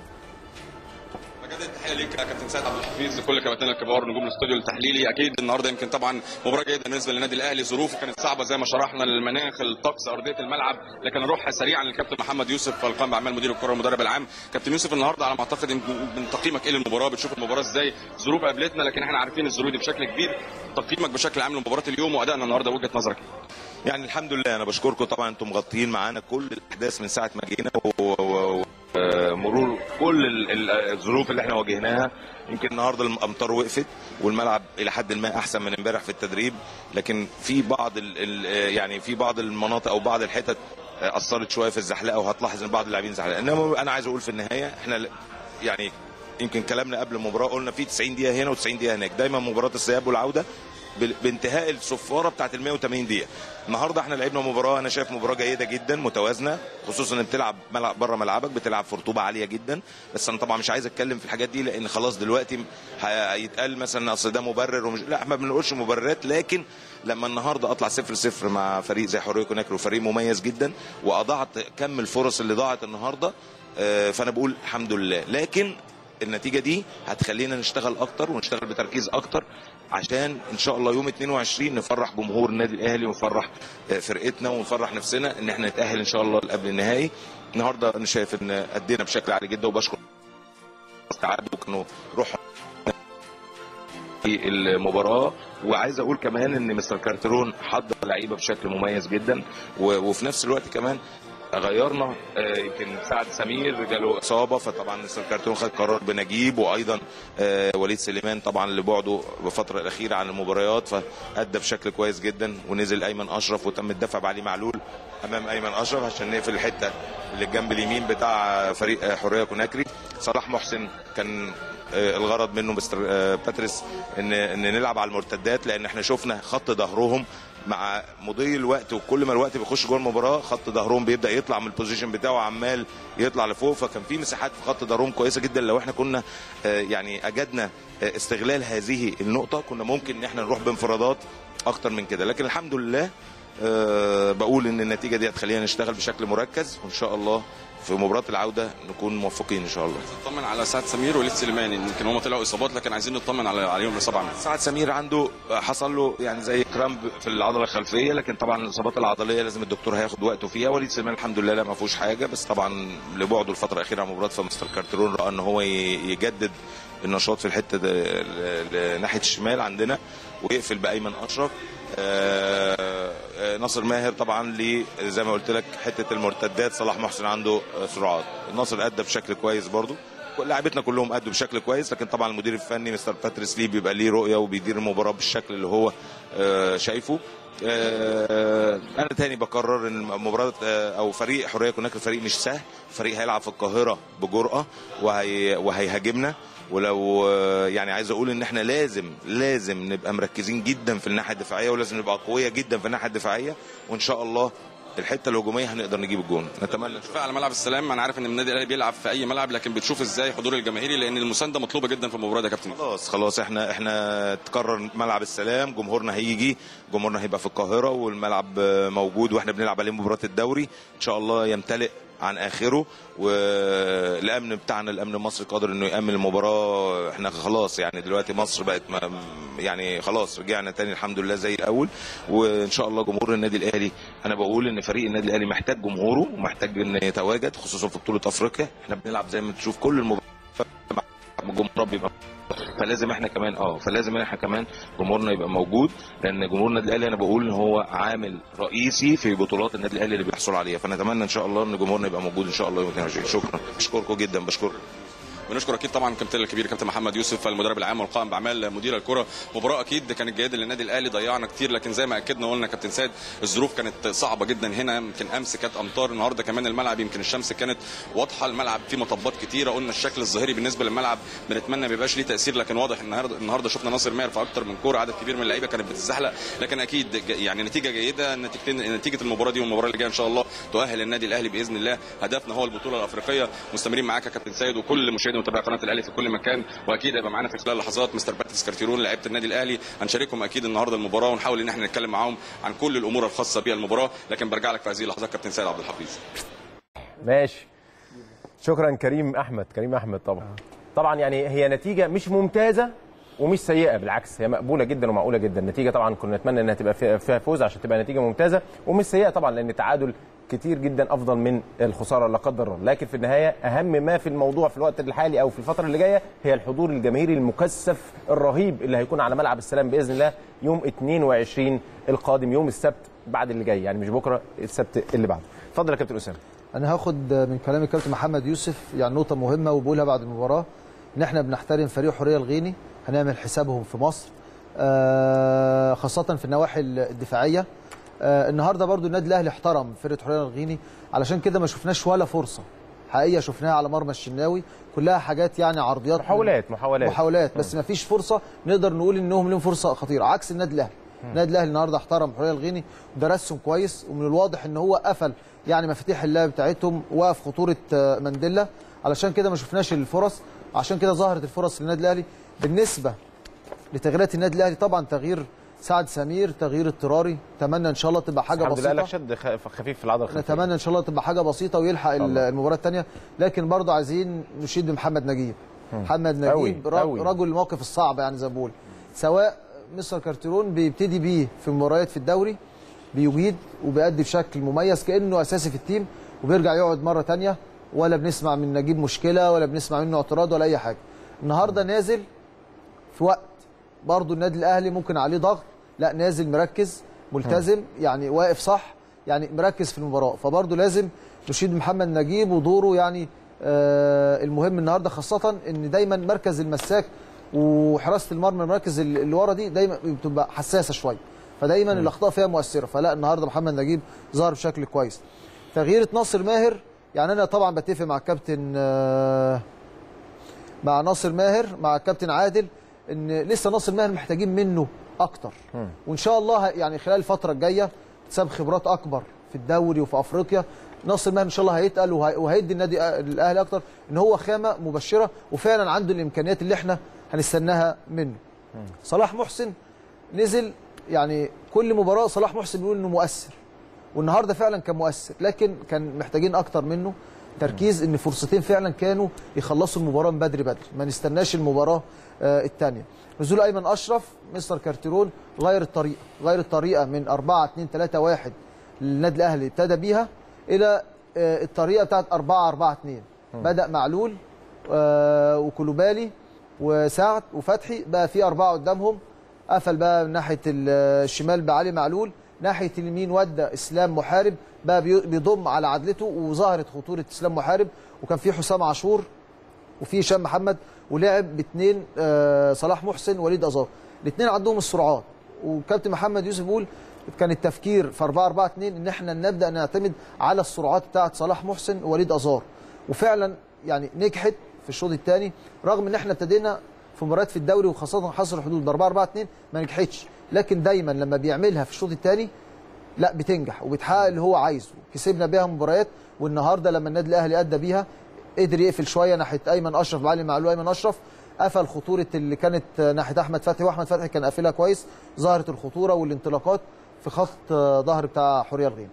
بجد التحيه ليك يا كابتن سيد عبد الحفيظ لكل كباتننا الكبار نجوم الاستوديو التحليلي اكيد النهارده يمكن طبعا مباراه جيده بالنسبه للنادي الاهلي ظروفه كانت صعبه زي ما شرحنا المناخ الطقس ارضيه الملعب لكن نروح سريعا للكابتن محمد يوسف القائم باعمال مدير الكره والمدرب العام كابتن يوسف النهارده على ما اعتقد يمكن من تقييمك ايه للمباراه بتشوف المباراه ازاي ظروف قابلتنا لكن احنا عارفين الظروف دي بشكل كبير تقييمك بشكل عام لمباراه اليوم وادائنا النهارده وجهه نظرك يعني الحمد لله انا بشكركم طبعا انتم مغطيين معانا كل الاحداث من ساعه ما جينا و- و- و- مرور كل ال- ال- الظروف اللي احنا واجهناها يمكن النهارده الامطار وقفت والملعب الى حد ما احسن من امبارح في التدريب لكن في بعض ال ال يعني في بعض المناطق او بعض الحتت اثرت شويه في الزحلقه وهتلاحظ ان بعض اللاعبين زحلقه انما انا عايز اقول في النهايه احنا ل- يعني يمكن كلامنا قبل المباراه قلنا في 90 دقيقه هنا و90 دقيقه هناك دايما مباراه الذهاب والعوده بال- بانتهاء الصفاره بتاعت ال 180 دقيقه النهارده احنا لعبنا مباراه انا شايف مباراه جيده جدا متوازنه خصوصا ان بتلعب ملعب بره ملعبك بتلعب في رطوبه عاليه جدا بس انا طبعا مش عايز اتكلم في الحاجات دي لان خلاص دلوقتي هيتقال مثلا اصل ده مبرر ومش لا احنا ما بنقولش مبررات لكن لما النهارده اطلع صفر صفر مع فريق زي حريه كوناكري وفريق مميز جدا واضعت كم الفرص اللي ضاعت النهارده آه، فانا بقول الحمد لله لكن النتيجه دي هتخلينا نشتغل اكتر ونشتغل بتركيز اكتر عشان ان شاء الله يوم 22 نفرح جمهور النادي الاهلي ونفرح آه، فرقتنا ونفرح نفسنا ان احنا نتاهل ان شاء الله قبل النهائي النهارده انا شايف ان ادينا بشكل عالي جدا وبشكر استعدوا وكانوا روح في المباراه وعايز اقول كمان ان مستر كارترون حضر لعيبه بشكل مميز جدا و- وفي نفس الوقت كمان غيرنا آه، يمكن سعد سمير جاله اصابه فطبعا مستر كارتون خد قرار بنجيب وايضا آه، وليد سليمان طبعا لبعده بفتره الاخيره عن المباريات فادى بشكل كويس جدا ونزل ايمن اشرف وتم الدفع بعلي معلول امام ايمن اشرف عشان نقفل الحته اللي الجنب اليمين بتاع فريق آه، حريه كوناكري صلاح محسن كان آه، الغرض منه مستر آه، باتريس ان ان نلعب على المرتدات لان احنا شفنا خط ظهرهم مع مضي الوقت وكل ما الوقت بيخش جوه المباراه خط ظهرهم بيبدا يطلع من البوزيشن بتاعه عمال يطلع لفوق فكان في مساحات في خط ظهرهم كويسه جدا لو احنا كنا آه، يعني اجدنا آه، استغلال هذه النقطه كنا ممكن ان احنا نروح بانفرادات اكتر من كده لكن الحمد لله آه، بقول ان النتيجه دي هتخلينا نشتغل بشكل مركز وان شاء الله في مباراه العوده نكون موفقين ان شاء الله نطمن على سعد سمير وليد سليمان يمكن هم طلعوا اصابات لكن عايزين نطمن على عليهم الاصابه عامه سعد سمير عنده حصل له يعني زي كرامب في العضله الخلفيه لكن طبعا الاصابات العضليه لازم الدكتور هياخد وقته فيها وليد سليمان الحمد لله لا ما فيهوش حاجه بس طبعا لبعده الفتره الاخيره عن مباراه فمستر كارترون راى ان هو ي- يجدد النشاط في الحته ده ل- ل- ناحيه الشمال عندنا ويقفل بايمن اشرف آه، آه، ناصر ماهر طبعا ليه زي ما قلت لك حته المرتدات صلاح محسن عنده آه، سرعات ناصر ادى بشكل كويس برضو لاعبتنا كلهم ادوا بشكل كويس لكن طبعا المدير الفني مستر باتريس ليه بيبقى ليه رؤيه وبيدير المباراه بالشكل اللي هو آه، شايفه آه، انا تاني بكرر ان مباراه آه، او فريق حريه كوناكري فريق مش سهل فريق هيلعب في القاهره بجرأه وهي وهيهاجمنا ولو آه، يعني عايز اقول ان احنا لازم لازم نبقى مركزين جدا في الناحيه الدفاعيه ولازم نبقى قويه جدا في الناحيه الدفاعيه وان شاء الله الحته الهجوميه هنقدر نجيب الجون نتمنى اتفق على ملعب السلام انا عارف ان النادي الاهلي بيلعب في اي ملعب لكن بتشوف ازاي حضور الجماهيري لان المسانده مطلوبه جدا في المباراه ده يا كابتن خلاص خلاص احنا احنا تكرر ملعب السلام جمهورنا هيجي جمهورنا هيبقى في القاهره والملعب آه، موجود واحنا بنلعب عليه مباراه الدوري ان شاء الله يمتلئ عن اخره والامن بتاعنا الامن المصري قادر انه يامن المباراه احنا خلاص يعني دلوقتي مصر بقت ما يعني خلاص رجعنا تاني الحمد لله زي الاول وان شاء الله جمهور النادي الاهلي انا بقول ان فريق النادي الاهلي محتاج جمهوره ومحتاج ان يتواجد خصوصا في بطوله افريقيا احنا بنلعب زي ما تشوف كل المباريات الجمهور بيبقى فلازم احنا كمان اه فلازم احنا كمان جمهورنا يبقى موجود لان جمهور النادي الاهلي انا بقول ان هو عامل رئيسي في بطولات النادي الاهلي اللي بيحصل عليها فنتمنى ان شاء الله ان جمهورنا يبقى موجود ان شاء الله يوم 22 شكرا بشكركم جدا بشكركم بنشكر اكيد طبعا الكابتن الكبير كابتن محمد يوسف المدرب العام والقائم باعمال مدير الكره مباراه اكيد كانت جيده للنادي الاهلي ضيعنا كتير لكن زي ما اكدنا وقلنا كابتن سيد الظروف كانت صعبه جدا هنا يمكن امس كانت امطار النهارده كمان الملعب يمكن الشمس كانت واضحه الملعب فيه مطبات كتيره قلنا الشكل الظاهري بالنسبه للملعب بنتمنى ما يبقاش ليه تاثير لكن واضح النهارده النهارده شفنا ناصر ماهر في اكتر من كوره عدد كبير من اللعيبه كانت بتتزحلق لكن اكيد ج- يعني نتيجه جيده نتيجه نتيجه المباراه دي والمباراه اللي جايه ان شاء الله تؤهل النادي الاهلي باذن الله هدفنا هو البطوله الافريقيه مستمرين معاك يا كابتن سيد وكل مشاهدي ومتابعي قناه الاهلي في كل مكان واكيد هيبقى معانا في خلال لحظات مستر باتريس كارتيرون لعيبه النادي الاهلي هنشاركهم اكيد النهارده المباراه ونحاول ان احنا نتكلم معاهم عن كل الامور الخاصه بالمباراه لكن برجع لك في هذه اللحظات كابتن سيد عبد الحفيظ ماشي شكرا كريم احمد كريم احمد طبعا طبعا يعني هي نتيجه مش ممتازه ومش سيئه بالعكس هي مقبوله جدا ومعقوله جدا النتيجه طبعا كنا نتمنى انها تبقى فيها فيها فوز عشان تبقى نتيجه ممتازه ومش سيئه طبعا لان التعادل كتير جدا افضل من الخساره لا قدر الله لكن في النهايه اهم ما في الموضوع في الوقت الحالي او في الفتره اللي جايه هي الحضور الجماهيري المكثف الرهيب اللي هيكون على ملعب السلام باذن الله يوم 22 القادم يوم السبت بعد اللي جاي يعني مش بكره السبت اللي بعده اتفضل يا كابتن اسامه انا هاخد من كلام الكابتن محمد يوسف يعني نقطه مهمه وبقولها بعد المباراه ان احنا بنحترم فريق حريه الغيني هنعمل حسابهم في مصر آه، خاصه في النواحي الدفاعيه آه، النهارده برضو النادي الاهلي احترم فرقه حريه الغيني علشان كده ما شفناش ولا فرصه حقيقيه شفناها على مرمى الشناوي كلها حاجات يعني عرضيات محاولات محاولات محاولات بس ما فيش فرصه نقدر نقول انهم لهم فرصه خطيره عكس النادي الاهلي النادي الاهلي النهارده احترم حريه الغيني ودرسهم كويس ومن الواضح ان هو قفل يعني مفاتيح اللعب بتاعتهم وقف خطوره آه، مانديلا علشان كده ما شفناش الفرص عشان كده ظهرت الفرص للنادي الاهلي بالنسبه لتغييرات النادي الاهلي طبعا تغيير سعد سمير تغيير اضطراري اتمنى ان شاء الله تبقى حاجه الحمد لله بسيطه لك شد خ- خفيف في العضله الخلفيه نتمنى ان شاء الله تبقى حاجه بسيطه ويلحق ال- الله. المباراه الثانيه لكن برضه عايزين نشيد بمحمد نجيب محمد أوي، نجيب رج- أوي. رجل الموقف الصعب يعني زي ما بقول سواء مستر كارتيرون بيبتدي بيه في مباريات في الدوري بيجيد وبيأدي بشكل مميز كانه اساسي في التيم وبيرجع يقعد مره تانية ولا بنسمع من نجيب مشكله ولا بنسمع منه اعتراض ولا اي حاجه النهارده نازل في وقت برضه النادي الاهلي ممكن عليه ضغط لا نازل مركز ملتزم يعني واقف صح يعني مركز في المباراه فبرضه لازم نشيد محمد نجيب ودوره يعني آه المهم النهارده خاصه ان دايما مركز المساك وحراسه المرمى المراكز اللي اللي ورا دي دايما بتبقى حساسه شويه فدايما الاخطاء فيها مؤثره فلا النهارده محمد نجيب ظهر بشكل كويس تغيير ناصر ماهر يعني انا طبعا بتفق مع الكابتن آه مع ناصر ماهر مع الكابتن عادل ان لسه ناصر ماهر محتاجين منه اكتر وان شاء الله ه- يعني خلال الفتره الجايه تساب خبرات اكبر في الدوري وفي افريقيا ناصر ماهر ان شاء الله هيتقل وهي- وهيدي النادي أ- الاهلي اكتر ان هو خامه مبشره وفعلا عنده الامكانيات اللي احنا هنستناها منه صلاح محسن نزل يعني كل مباراه صلاح محسن بيقول انه مؤثر والنهارده فعلا كان مؤثر لكن كان محتاجين اكتر منه تركيز ان فرصتين فعلا كانوا يخلصوا المباراه من بدري بدري ما نستناش المباراه آه الثانيه نزول ايمن اشرف مستر كارتيرون غير الطريقه غير الطريقه من 4 2 3 1 للنادي الاهلي ابتدى بيها الى آه الطريقه بتاعت 4 4 2 بدا معلول آه وكلوبالي وسعد وفتحي بقى في اربعه قدامهم قفل بقى من ناحيه ال- الشمال بعلي معلول ناحيه اليمين ودى اسلام محارب بقى بي- بيضم على عدلته وظهرت خطوره اسلام محارب وكان في حسام عاشور وفي هشام محمد ولعب باثنين آه، صلاح محسن وليد ازار الاثنين عندهم السرعات وكابتن محمد يوسف بيقول كان التفكير في 4 4 2 ان احنا نبدا نعتمد على السرعات بتاعه صلاح محسن ووليد ازار وفعلا يعني نجحت في الشوط الثاني رغم ان احنا ابتدينا في مباريات في الدوري وخاصه حصر الحدود ب 4 4 2 ما نجحتش لكن دايما لما بيعملها في الشوط الثاني لا بتنجح وبتحقق اللي هو عايزه كسبنا بيها مباريات والنهارده لما النادي الاهلي ادى بيها قدر يقفل شويه ناحيه ايمن اشرف بعلي معلول ايمن اشرف قفل خطوره اللي كانت ناحيه احمد فتحي واحمد فتحي كان قافلها كويس ظهرت الخطوره والانطلاقات في خط ظهر بتاع حوريه الغيم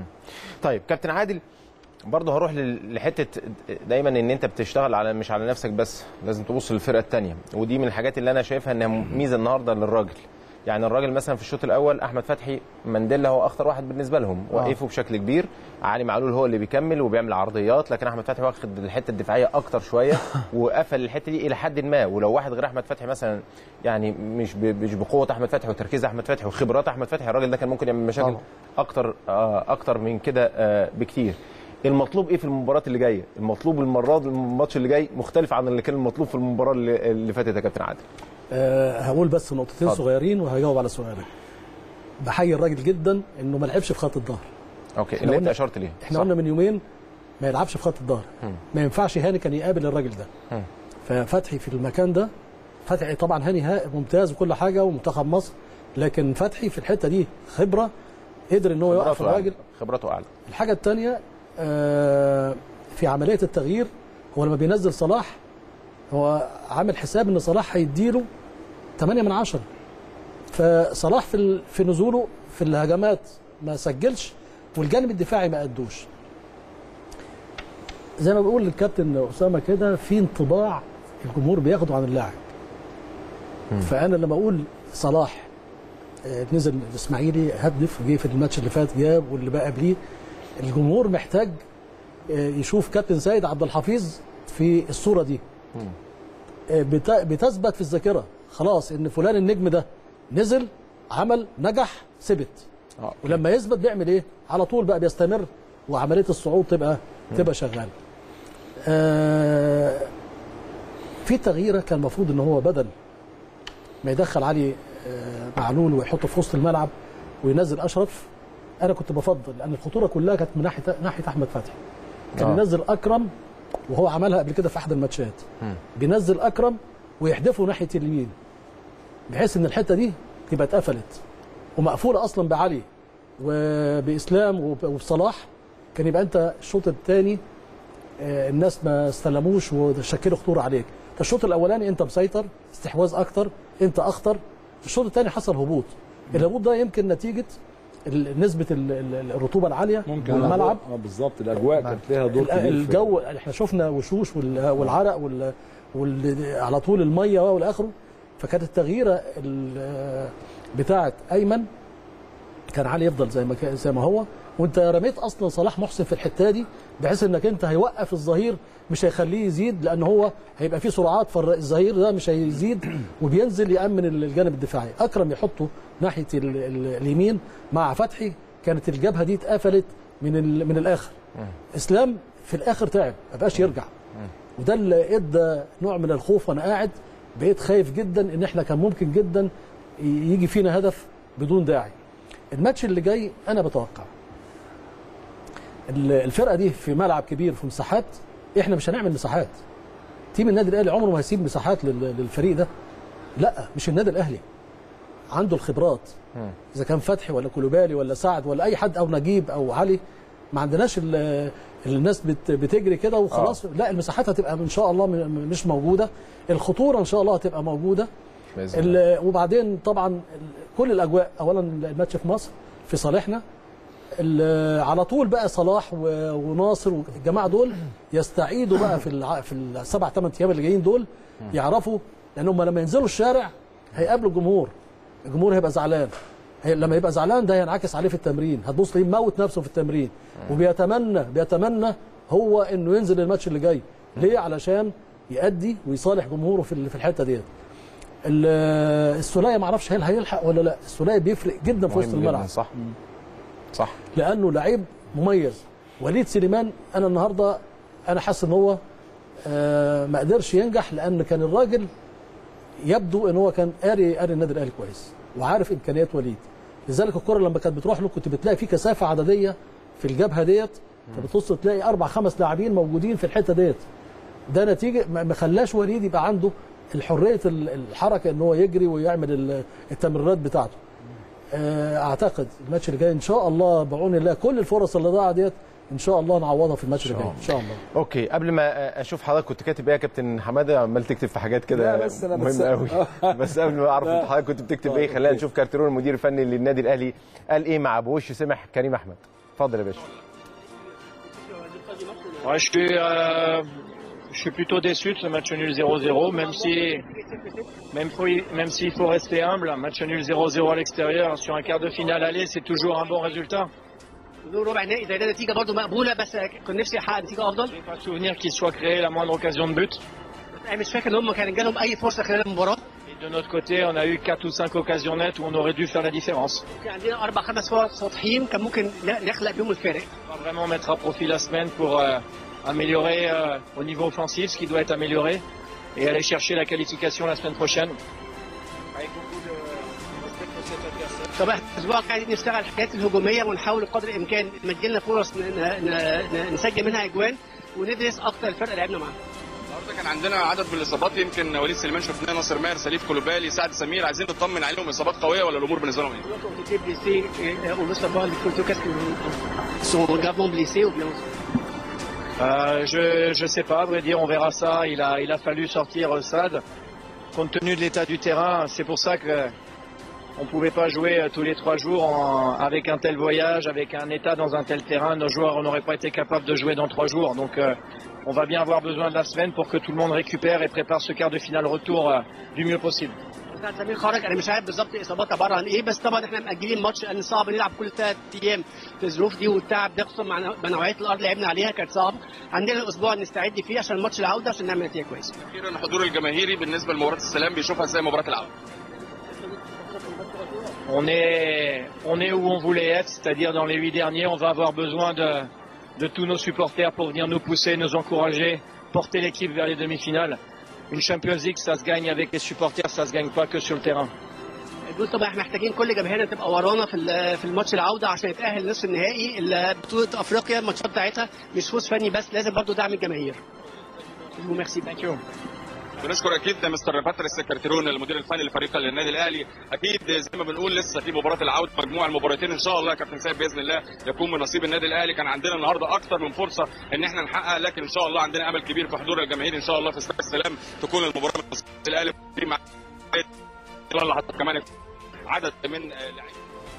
طيب كابتن عادل برضه هروح لل- لحته دايما ان انت بتشتغل على مش على نفسك بس لازم تبص للفرقه الثانيه ودي من الحاجات اللي انا شايفها انها ميزه النهارده للراجل يعني الراجل مثلا في الشوط الاول احمد فتحي مانديلا هو اخطر واحد بالنسبه لهم آه. وقفوا بشكل كبير علي معلول هو اللي بيكمل وبيعمل عرضيات لكن احمد فتحي واخد الحته الدفاعيه اكتر شويه وقفل الحته دي الى حد ما ولو واحد غير احمد فتحي مثلا يعني مش ب- مش بقوه احمد فتحي وتركيز احمد فتحي وخبرات احمد فتحي الراجل ده كان ممكن يعمل مشاكل طبعا. اكتر آه، اكتر من كده آه، بكتير المطلوب ايه في المباراه اللي جايه المطلوب المره دي الماتش اللي جاي مختلف عن اللي كان المطلوب في المباراه اللي, اللي فاتت يا كابتن عادل أه هقول بس نقطتين اتفضل. صغيرين وهجاوب على سؤالك بحيي الراجل جدا انه ما لعبش في خط الظهر اوكي إحنا اللي انت قلنا- اشرت ليه احنا صح. قلنا من يومين ما يلعبش في خط الظهر ما ينفعش هاني كان يقابل الراجل ده مم. ففتحي في المكان ده فتحي طبعا هاني ها- ممتاز وكل حاجه ومنتخب مصر لكن فتحي في الحته دي خبره قدر ان هو يوقف خبراته الراجل اعلى خبراته اعلى الحاجه الثانيه في عمليه التغيير هو لما بينزل صلاح هو عامل حساب ان صلاح هيديله 8 من 10 فصلاح في ال- في نزوله في الهجمات ما سجلش والجانب الدفاعي ما ادوش زي ما بيقول الكابتن اسامه كده في انطباع الجمهور بياخده عن اللاعب فانا لما اقول صلاح آه، نزل الاسماعيلي هدف جه في الماتش اللي فات جاب واللي بقى قبليه الجمهور محتاج آه، يشوف كابتن سيد عبد الحفيظ في الصوره دي آه، بت- بتثبت في الذاكره خلاص ان فلان النجم ده نزل عمل نجح ثبت آه. ولما يثبت بيعمل ايه على طول بقى بيستمر وعمليه الصعود تبقى تبقى شغاله آه في تغييره كان المفروض ان هو بدل ما يدخل علي آه، معلول ويحطه في وسط الملعب وينزل اشرف انا كنت بفضل لان الخطوره كلها كانت من ناحيه ناحيه احمد فتحي كان آه. ينزل اكرم وهو عملها قبل كده في احد الماتشات بينزل اكرم ويحدفه ناحيه اليمين بحيث ان الحته دي تبقى اتقفلت ومقفوله اصلا بعلي وباسلام وب- وبصلاح كان يبقى انت الشوط الثاني الناس ما استلموش وشكلوا خطوره عليك فالشوط الاولاني انت مسيطر استحواذ اكتر انت اخطر الشوط الثاني حصل هبوط الهبوط ده يمكن نتيجه ال- نسبه ال- ال- الرطوبه العاليه ممكن والملعب اه بالظبط الاجواء كانت ليها دور ال- كبير في- الجو احنا شفنا وشوش وال- والعرق وال وال- على طول الميه والى اخره فكانت التغييره ال- بتاعه ايمن كان علي يفضل زي ما كان زي ما هو وانت رميت اصلا صلاح محسن في الحته دي بحيث انك انت هيوقف الظهير مش هيخليه يزيد لان هو هيبقى فيه سرعات فالظهير ده مش هيزيد وبينزل يامن الجانب الدفاعي اكرم يحطه ناحيه ال- ال- اليمين مع فتحي كانت الجبهه دي اتقفلت من ال- من الاخر اسلام في الاخر تعب ما بقاش يرجع وده اللي ادى نوع من الخوف وانا قاعد بقيت خايف جدا ان احنا كان ممكن جدا ي- يجي فينا هدف بدون داعي الماتش اللي جاي انا بتوقع ال- الفرقه دي في ملعب كبير في مساحات احنا مش هنعمل مساحات تيم النادي الاهلي عمره ما هيسيب مساحات لل- للفريق ده لا مش النادي الاهلي عنده الخبرات اذا كان فتحي ولا كولوبالي ولا سعد ولا اي حد او نجيب او علي ما عندناش ال- الناس بت- بتجري كده وخلاص لا المساحات هتبقى ان شاء الله م- م- مش موجوده الخطوره ان شاء الله هتبقى موجوده بإذن الله. ال- وبعدين طبعا ال- كل الاجواء اولا الماتش في مصر في صالحنا ال- على طول بقى صلاح و- وناصر والجماعه دول يستعيدوا بقى في الع- في السبع ثمان ايام اللي جايين دول يعرفوا لان هم لما ينزلوا الشارع هيقابلوا الجمهور الجمهور هيبقى زعلان هي لما يبقى زعلان ده هينعكس عليه في التمرين هتبص تلاقيه موت نفسه في التمرين وبيتمنى بيتمنى هو انه ينزل الماتش اللي جاي ليه علشان يأدي ويصالح جمهوره في ال- في الحته ديت ال- السوليه ما اعرفش هل هيلحق ولا لا السوليه بيفرق جدا في وسط مهم جداً، الملعب صح صح لانه لعيب مميز وليد سليمان انا النهارده انا حاسس ان هو آه، ما قدرش ينجح لان كان الراجل يبدو ان هو كان قاري قاري النادي الاهلي كويس وعارف امكانيات وليد لذلك الكره لما كانت بتروح له كنت بتلاقي في كثافه عدديه في الجبهه ديت فبتبص تلاقي اربع خمس لاعبين موجودين في الحته ديت ده نتيجه ما ما خلاش وليد يبقى عنده الحريه ال- الحركه ان هو يجري ويعمل ال- التمريرات بتاعته آه، اعتقد الماتش اللي جاي ان شاء الله بعون الله كل الفرص اللي ضاعت ديت ان شاء الله نعوضها في الماتش اللي جاي ان شاء الله اوكي قبل ما اشوف حضرتك كنت كاتب ايه يا كابتن حماده عمال تكتب في حاجات كده لا، بس أنا مهمه بس- قوي بس قبل ما اعرف لا. انت حضرتك كنت بتكتب طيب، ايه خلينا أوكي. نشوف كارتيرون المدير الفني للنادي الاهلي قال ايه مع بوش سمح كريم احمد اتفضل يا باشا Ouais, je suis, euh, je suis plutôt déçu de ce match nul 0-0, même si, même, faut- même s'il faut rester humble, un match nul 0-0 à l'extérieur sur un quart de finale aller, c'est toujours un bon résultat. دور ربع نهائي زي ده نتيجه برضه مقبوله بس كنت نفسي احقق نتيجه افضل Je n'ai pas souvenir qu'il soit créé la moindre occasion de but. انا مش فاكر ان هم كان جالهم اي فرصه خلال المباراه Et de notre côté, on a eu 4 ou 5 occasions nettes où on aurait dû faire la différence. كان عندنا اربع خمس فرص واضحين كان ممكن ن- نخلق بيهم الفارق On va vraiment mettre à profit la semaine pour euh, améliorer euh, au niveau offensif ce qui doit être amélioré et aller chercher la qualification la semaine prochaine. Avec beaucoup de respect pour cet adversaire. طب احنا الاسبوع الجاي عايزين نشتغل على الحاجات الهجوميه ونحاول قدر الامكان لما تجيلنا فرص ن- ن- ن- نسجل منها اجوان وندرس اكتر الفرقه اللي لعبنا معاها النهارده كان عندنا عدد من الاصابات يمكن وليد سليمان شفناه ناصر ماهر سليف كولوبالي سعد سمير عايزين نطمن عليهم اصابات قويه ولا الامور بالنسبه لهم ايه؟ ont été blessés et on veut savoir les photos qu'est-ce qu'ils sont gravement blessés ou bien Euh, je je sais pas, à vrai dire, on verra ça. Il a il a fallu sortir euh, Sad. Compte tenu de l'état du terrain, c'est pour ça que on pouvait pas jouer euh, tous les trois jours en- avec un tel voyage, avec un état dans un tel terrain. Nos joueurs n'auraient pas été capables de jouer dans trois jours. Donc euh, on va bien avoir besoin de la semaine pour que tout le monde récupère et prépare ce quart de finale retour euh, du mieux possible. سعد سمير خرج انا مش عارف بالظبط الاصابات عباره عن ايه بس طبعا احنا مأجلين ماتش لان صعب نلعب كل ثلاث ايام في الظروف دي والتعب ده خصوصا مع مع نوعيه الارض اللي لعبنا عليها كانت صعب عندنا الاسبوع نستعد فيه عشان ماتش العوده عشان نعمل نتيجه كويسه اخيرا الحضور الجماهيري بالنسبه لمباراه السلام بيشوفها ازاي مباراه العوده؟ On est, on est où on voulait être, c'est-à-dire dans les huit derniers, on va avoir besoin de, de tous nos supporters pour venir nous pousser, nous encourager, porter l'équipe vers les demi-finales. Une Champions League, ça se gagne avec les supporters, ça se gagne pas que sur le terrain. دول طبعا احنا محتاجين كل جماهيرنا تبقى ورانا في ال- في الماتش العوده عشان يتاهل نصف النهائي ال- بطوله افريقيا الماتشات بتاعتها مش فوز فني بس لازم برضو دعم الجماهير. وميرسي ثانك يو بنشكر اكيد مستر باتريس كارتيرون المدير الفني لفريق النادي الاهلي اكيد زي ما بنقول لسه في مباراه العوده مجموع المباراتين ان شاء الله يا كابتن سيد باذن الله يكون من نصيب النادي الاهلي كان عندنا النهارده اكثر من فرصه ان احنا نحقق لكن ان شاء الله عندنا امل كبير في حضور الجماهير ان شاء الله في استاد السلام تكون المباراه من نصيب النادي الاهلي في مع خلال لحظات كمان عدد من اللعيبه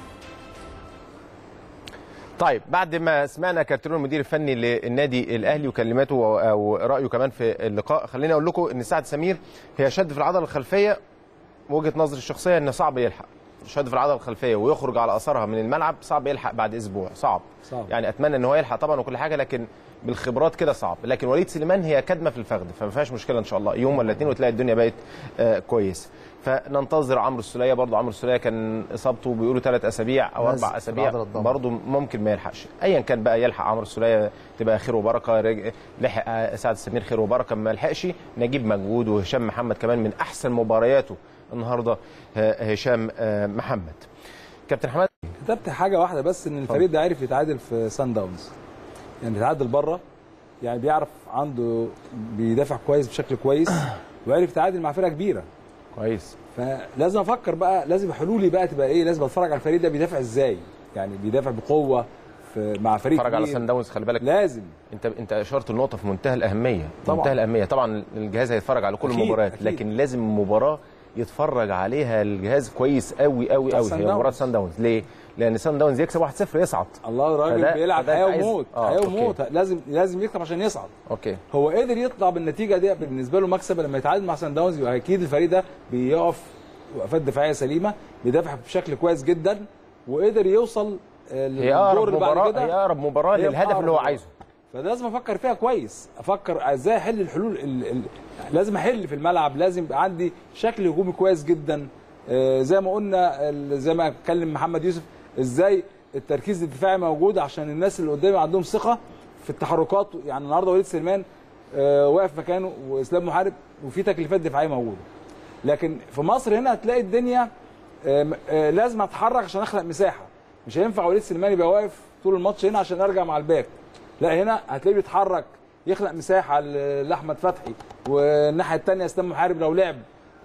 طيب بعد ما سمعنا كارتيرون المدير الفني للنادي الاهلي وكلماته و- او رايه كمان في اللقاء خليني اقول لكم ان سعد سمير هي شد في العضله الخلفيه وجهه نظري الشخصيه ان صعب يلحق شد في العضله الخلفيه ويخرج على اثرها من الملعب صعب يلحق بعد اسبوع صعب صعب. يعني اتمنى ان هو يلحق طبعا وكل حاجه لكن بالخبرات كده صعب لكن وليد سليمان هي كدمه في الفخذ فما فيهاش مشكله ان شاء الله يوم ولا اتنين وتلاقي الدنيا بقت آه كويس فننتظر عمرو السوليه برضو عمرو السوليه كان اصابته بيقولوا ثلاث اسابيع او نزل اربع في اسابيع العضلة الضمة. برضو ممكن ما يلحقش ايا كان بقى يلحق عمرو السوليه تبقى خير وبركه رج- لحق سعد السمير خير وبركه ما لحقش نجيب مجهود وهشام محمد كمان من احسن مبارياته النهارده آه، هشام آه، محمد كابتن حماد كتبت حاجه واحده بس ان الفريق ده عرف يتعادل في سان داونز يعني بيتعادل بره يعني بيعرف عنده بيدافع كويس بشكل كويس وعرف يتعادل مع فرقه كبيره كويس فلازم افكر بقى لازم حلولي بقى تبقى ايه لازم اتفرج على الفريق ده بيدافع ازاي يعني بيدافع بقوه في مع فريق اتفرج على كبير. سان داونز خلي بالك لازم انت انت اشرت النقطه في منتهى الاهميه طبعاً. منتهى الاهميه طبعا الجهاز هيتفرج على كل أكيد، المباريات أكيد. لكن لازم المباراه يتفرج عليها الجهاز كويس قوي قوي بتاع قوي سان هي مباراه داونز. سان داونز ليه لان سان داونز يكسب 1-0 يصعد الله الراجل فده- بيلعب فده حياه عايز- وموت آه، حياه أوكي. وموت لازم لازم يكسب عشان يصعد اوكي هو قدر يطلع بالنتيجه دي بالنسبه له مكسب لما يتعادل مع سان داونز يبقى اكيد الفريق ده بيقف وقفات دفاعيه سليمه بيدافع بشكل كويس جدا وقدر يوصل آه، هي للدور اقرب اللي بعد مباراه كده هي اقرب مباراه هي للهدف اللي هو أقرب. عايزه فده لازم افكر فيها كويس افكر ازاي احل الحلول ال... ال... لازم احل في الملعب لازم يبقى عندي شكل هجومي كويس جدا آه، زي ما قلنا ال- زي ما اتكلم محمد يوسف ازاي التركيز الدفاعي موجود عشان الناس اللي قدامي عندهم ثقه في التحركات يعني النهارده وليد سليمان آه، واقف مكانه واسلام محارب وفي تكليفات دفاعيه موجوده لكن في مصر هنا هتلاقي الدنيا آه، آه، لازم اتحرك عشان اخلق مساحه مش هينفع وليد سليمان يبقى واقف طول الماتش هنا عشان ارجع مع الباك لا هنا هتلاقيه بيتحرك يخلق مساحه ل- لاحمد فتحي والناحيه الثانيه اسلام محارب لو لعب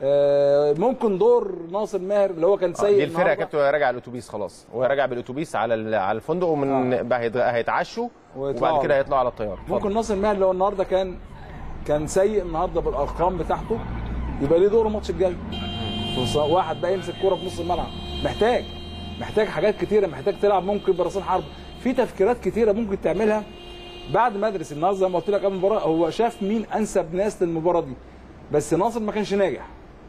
آه، ممكن دور ناصر ماهر اللي هو كان آه، سيء دي الفرقه يا النهاردة. كابتن وهي راجع الاتوبيس خلاص وهي راجع بالاتوبيس على ال- على الفندق ومن آه. بقى هيتغ- هيتعشوا ويطلعوا. وبعد كده هيطلعوا على الطياره ممكن اتفضل. ناصر ماهر لو النهارده كان كان سيء النهارده بالارقام بتاعته يبقى ليه دور الماتش الجاي خصوصا واحد بقى يمسك كوره في نص الملعب محتاج محتاج حاجات كتيره محتاج تلعب ممكن براسين حرب في تفكيرات كتيره ممكن تعملها بعد ما ادرس النهارده زي ما قلت لك قبل المباراه هو شاف مين انسب ناس للمباراه دي بس ناصر ما كانش ناجح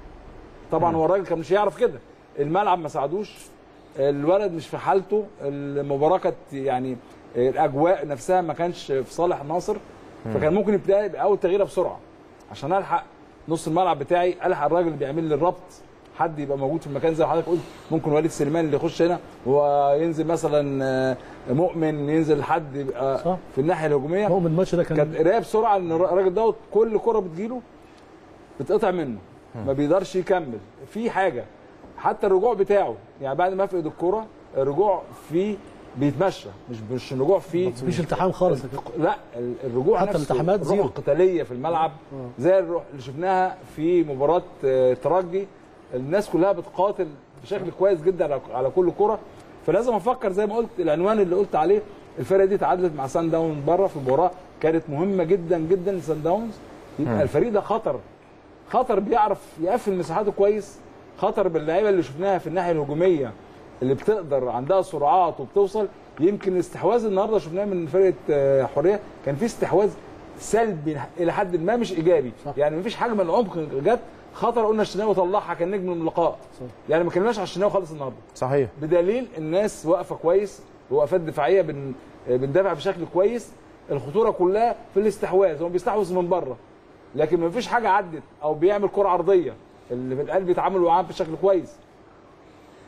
طبعا هو الراجل كان مش هيعرف كده الملعب ما ساعدوش الولد مش في حالته المباراه كانت يعني الاجواء نفسها ما كانش في صالح ناصر فكان ممكن يبدا يبقى اول تغييره بسرعه عشان الحق نص الملعب بتاعي الحق الراجل اللي بيعمل لي الربط حد يبقى موجود في المكان زي ما حضرتك قلت ممكن وليد سليمان اللي يخش هنا وينزل مثلا آه، مؤمن ينزل حد يبقى صح. في الناحيه الهجوميه مؤمن الماتش ده كانت كان قرايه بسرعه ان الراجل دوت كل كره بتجيله بتقطع منه ما بيقدرش يكمل في حاجه حتى الرجوع بتاعه يعني بعد ما يفقد الكره الرجوع فيه بيتمشى مش مش الرجوع فيه مفيش التحام خالص يا كابتن. لا ال- الرجوع حتى نفسه الالتحامات الروح زيرو. القتاليه في الملعب زي الروح اللي شفناها في مباراه آه، ترجي الناس كلها بتقاتل بشكل كويس جدا على- على كل كره فلازم افكر زي ما قلت العنوان اللي قلت عليه الفرقه دي تعادلت مع سان داونز بره في مباراه كانت مهمه جدا جدا لسان داونز يبقى الفريق ده خطر خطر بيعرف يقفل مساحاته كويس خطر باللعيبه اللي شفناها في الناحيه الهجوميه اللي بتقدر عندها سرعات وبتوصل يمكن الاستحواذ النهارده شفناه من فرقه آه، حريه كان في استحواذ سلبي الى حد ما مش ايجابي صح. يعني مفيش حاجه من العمق جت خطر قلنا الشناوي طلعها كان نجم من اللقاء يعني ما كلمناش على الشناوي خالص النهارده صحيح بدليل الناس واقفه كويس وقفات دفاعيه بن بندافع بشكل كويس الخطوره كلها في الاستحواذ هو بيستحوذ من بره لكن ما فيش حاجه عدت او بيعمل كره عرضيه اللي في القلب بيتعاملوا معاه بشكل كويس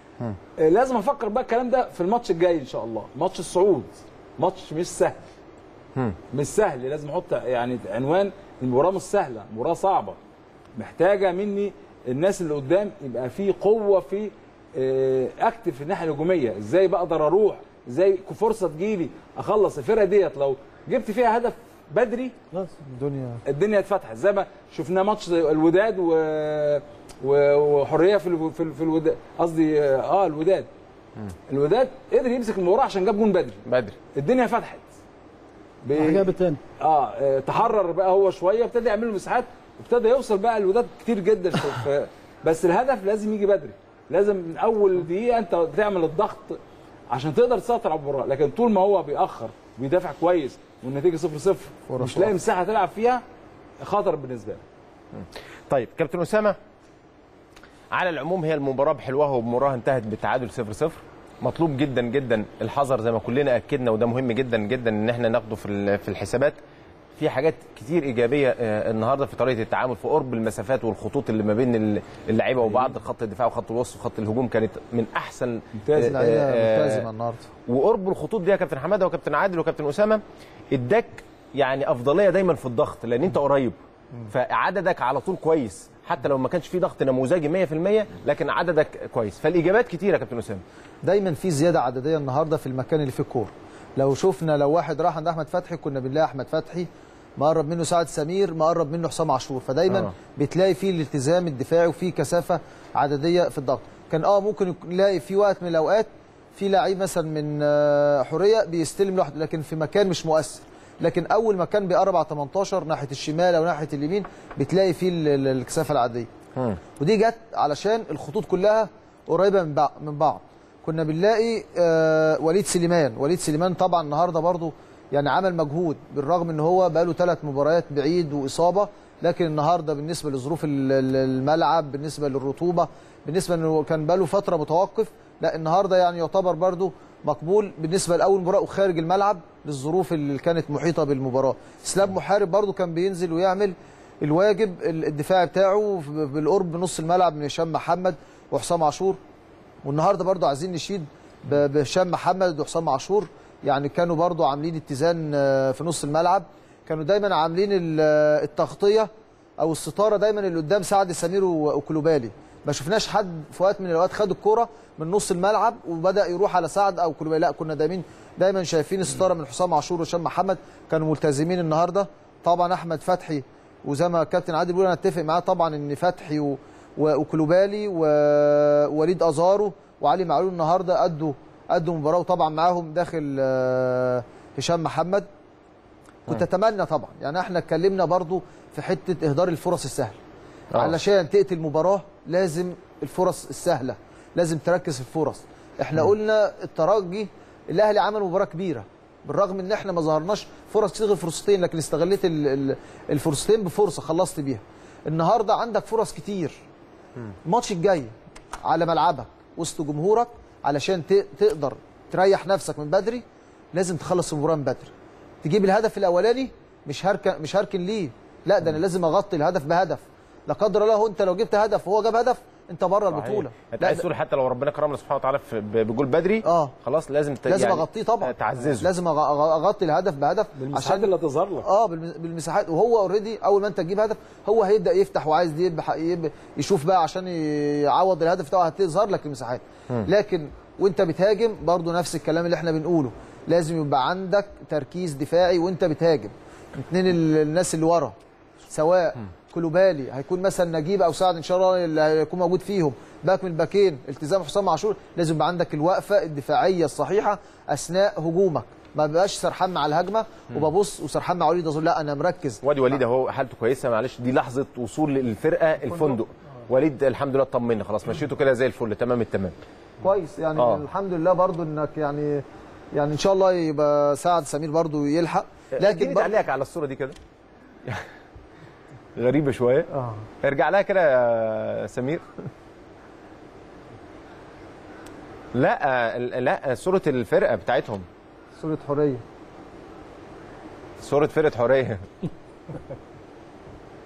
آه، لازم افكر بقى الكلام ده في الماتش الجاي ان شاء الله ماتش الصعود ماتش مش سهل مش سهل لازم احط يعني عنوان المباراه مش سهله مباراه صعبه محتاجه مني الناس اللي قدام يبقى في قوه في آه، اكتف في الناحيه الهجوميه ازاي بقدر اروح ازاي فرصه تجيلي اخلص الفرقه ديت لو جبت فيها هدف بدري بس الدنيا الدنيا اتفتحت زي ما شفنا ماتش الوداد و... و... وحريه في الو... في, ال- في الوداد قصدي اه الوداد الوداد قدر يمسك المباراه عشان جاب جون بدري بدري الدنيا فتحت ب... جاب التاني اه آه، تحرر بقى هو شويه ابتدى يعمل له مساحات وابتدى يوصل بقى الوداد كتير جدا في... في... بس الهدف لازم يجي بدري لازم من اول دقيقه انت بتعمل الضغط عشان تقدر تسيطر على المباراه لكن طول ما هو بيأخر وبيدافع كويس والنتيجه 0 0 فرص مش لاقي مساحه تلعب فيها خطر بالنسبه له طيب كابتن اسامه على العموم هي المباراه بحلوها وبمرها انتهت بالتعادل 0 0 مطلوب جدا جدا الحذر زي ما كلنا اكدنا وده مهم جدا جدا ان احنا ناخده في ال- في الحسابات في حاجات كتير ايجابيه آه، النهارده في طريقه التعامل في قرب المسافات والخطوط اللي ما بين ال- اللعيبه وبعض خط الدفاع وخط الوسط وخط الهجوم كانت من احسن ممتاز. آه، اللعيبه آه، ملتزمه النهارده وقرب الخطوط دي يا كابتن حماده وكابتن عادل وكابتن اسامه اداك يعني افضليه دايما في الضغط لان انت قريب فعددك على طول كويس حتى لو ما كانش في ضغط نموذجي 100% لكن عددك كويس فالاجابات كتيره يا كابتن اسامه دايما في زياده عدديه النهارده في المكان اللي فيه الكوره لو شفنا لو واحد راح عند احمد فتحي كنا بنلاقي احمد فتحي مقرب منه سعد سمير مقرب منه حسام عاشور فدايما آه. آه. بتلاقي فيه الالتزام الدفاعي وفيه كثافه عدديه في الضغط كان اه ممكن يكون- نلاقي في وقت من الاوقات في لعيب مثلا من آه، حوريه بيستلم لوحده لكن في مكان مش مؤثر لكن اول ما كان بيقرب على 18 ناحيه الشمال او ناحيه اليمين بتلاقي فيه ال- ال- الكثافه العاديه ودي جت علشان الخطوط كلها قريبه من بعض من بعض كنا بنلاقي آه وليد سليمان وليد سليمان طبعا النهارده برضو يعني عمل مجهود بالرغم ان هو بقاله ثلاث مباريات بعيد واصابه لكن النهارده بالنسبه لظروف ال- ال- الملعب بالنسبه للرطوبه بالنسبه انه كان بقاله فتره متوقف لا النهارده يعني يعتبر برضو مقبول بالنسبه لاول مباراه وخارج الملعب للظروف اللي كانت محيطه بالمباراه اسلام محارب برضو كان بينزل ويعمل الواجب الدفاعي بتاعه بالقرب بنص الملعب من هشام محمد وحسام عاشور والنهارده برضو عايزين نشيد ب- بهشام محمد وحسام عاشور يعني كانوا برضو عاملين اتزان آه، في نص الملعب كانوا دايما عاملين ال- آه، التغطيه او الستاره دايما اللي قدام سعد سمير و- وكلوبالي ما شفناش حد في وقت من الاوقات خد الكره من نص الملعب وبدا يروح على سعد او كلوبالي لا كنا دايما دايما شايفين الستاره من حسام عاشور وهشام محمد كانوا ملتزمين النهارده طبعا احمد فتحي وزي ما الكابتن عادل بيقول انا اتفق معاه طبعا ان فتحي و... و- وكلوبالي ووليد ازارو وعلي معلول النهارده ادوا ادوا مباراه وطبعا معاهم داخل آه، هشام محمد كنت اتمنى طبعا يعني احنا اتكلمنا برضو في حته اهدار الفرص السهله آه. علشان تقتل المباراه لازم الفرص السهله لازم تركز في الفرص احنا قلنا الترجي الاهلي عمل مباراه كبيره بالرغم ان احنا ما ظهرناش فرص كتير غير فرصتين لكن استغليت ال- ال- الفرصتين بفرصه خلصت بيها النهارده عندك فرص كتير الماتش الجاي على ملعبك وسط جمهورك علشان ت- تقدر تريح نفسك من بدري لازم تخلص المباراه من بدري تجيب الهدف الاولاني مش هركن مش هركن ليه لا ده انا لازم اغطي الهدف بهدف لا قدر الله انت لو جبت هدف وهو جاب هدف انت بره البطوله انت لا عايز ده- تقول حتى لو ربنا كرمنا سبحانه وتعالى في- ب- بجول بدري اه خلاص لازم ت- لازم يعني اغطيه طبعا تعززه لازم أغ- أغ- اغطي الهدف بهدف بالمساحات اللي هتظهر لك اه بالم- بالمساحات وهو اوريدي اول ما انت تجيب هدف هو هيبدا يفتح وعايز يبح يب يشوف بقى عشان يعوض الهدف بتاعه هتظهر لك المساحات لكن وانت بتهاجم برضو نفس الكلام اللي احنا بنقوله لازم يبقى عندك تركيز دفاعي وانت بتهاجم اتنين ال- الناس اللي ورا سواء كلوبالي هيكون مثلا نجيب او سعد ان شاء الله اللي هيكون موجود فيهم باك من الباكين التزام حسام عاشور لازم يبقى عندك الوقفه الدفاعيه الصحيحه اثناء هجومك ما بقاش سرحان مع الهجمه وببص وسرحان مع وليد ازول لا انا مركز وادي وليد اهو حالته كويسه معلش دي لحظه وصول للفرقه الفندق وليد الحمد لله طمنا خلاص مشيته كده زي الفل تمام التمام كويس يعني آه. آه. الحمد لله برضو انك يعني يعني ان شاء الله يبقى سعد سمير برضو يلحق لكن لكن برضو تعليقك على الصوره دي كده غريبه شويه اه ارجع لها كده يا سمير لا لا صوره الفرقه بتاعتهم صوره حريه صوره فرقه حريه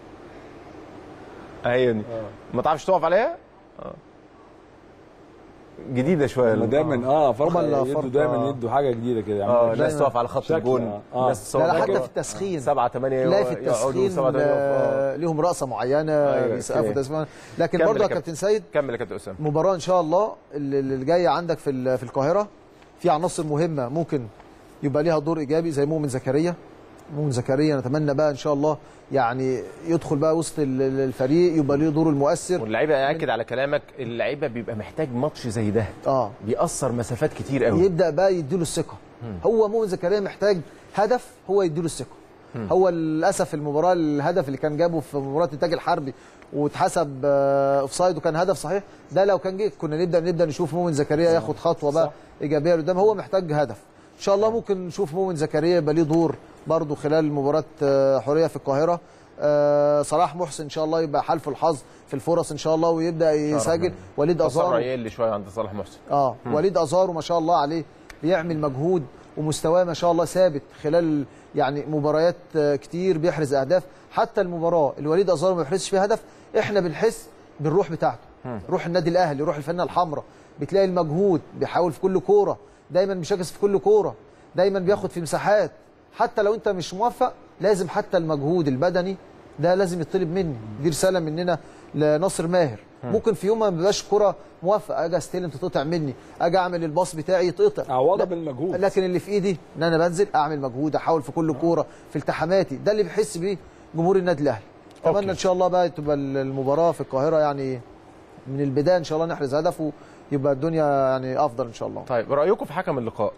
اهي دي ما تعرفش تقف عليها جديده شويه هم دايما اه فرقه هم اللي يدوا فرقة- دايما يدوا حاجه جديده كده يعني اه ناس تقف على خط شكل، الجون آه. آه. ناس لا لا تصور حتى في التسخين سبعة ثمانية تلاقي في يقعدوا التسخين سبعة ثمانية آه. آه، ليهم رقصه معينه أيوة، بيسقفوا أوكي. تسمع لكن كمل برضه يا يا كابتن. كابتن سيد كمل يا كابتن اسامه مباراه ان شاء الله اللي اللي جايه عندك في ال- في القاهره في عناصر مهمه ممكن يبقى ليها دور ايجابي زي مؤمن زكريا مؤمن زكريا نتمنى بقى ان شاء الله يعني يدخل بقى وسط ال- ال- الفريق يبقى ليه دوره المؤثر واللعيبه ياكد على كلامك اللعيبه بيبقى محتاج ماتش زي ده اه بيأثر مسافات كتير قوي يبدا بقى يديله الثقه هو مؤمن زكريا محتاج هدف هو يديله الثقه هو للاسف المباراه الهدف اللي كان جابه في مباراه الانتاج الحربي واتحسب آه، اوفسايد وكان هدف صحيح ده لو كان جه كنا نبدا نبدا نشوف مؤمن زكريا ياخد خطوه بقى ايجابيه لقدام هو محتاج هدف ان شاء الله ممكن نشوف مؤمن زكريا يبقى ليه دور برضه خلال مباراه آه، حوريه في القاهره آه، صلاح محسن ان شاء الله يبقى حلف الحظ في الفرص ان شاء الله ويبدا يسجل وليد ازار ازار يقل شويه عند صلاح محسن اه وليد ازارو ما شاء الله عليه بيعمل مجهود ومستواه ما شاء الله ثابت خلال يعني مباريات آه، كتير بيحرز اهداف حتى المباراه اللي وليد ازارو ما بيحرزش فيها هدف احنا بنحس بالروح بتاعته روح النادي الاهلي روح الفنه الحمراء بتلاقي المجهود بيحاول في كل كوره دايما بيشاكس في كل كوره دايما بياخد في مساحات حتى لو انت مش موفق لازم حتى المجهود البدني ده لازم يطلب مني دي رساله مننا لناصر ماهر ممكن في يوم ما بيبقاش كره موفق اجي استلم تتقطع مني اجي اعمل الباص بتاعي يتقطع عوضها لا، بالمجهود لكن اللي في ايدي ان انا بنزل اعمل مجهود احاول في كل كوره في التحاماتي ده اللي بيحس بيه جمهور النادي الاهلي أوكي. اتمنى ان شاء الله بقى تبقى المباراه في القاهره يعني من البدايه ان شاء الله نحرز هدف ويبقى الدنيا يعني افضل ان شاء الله طيب رايكم في حكم اللقاء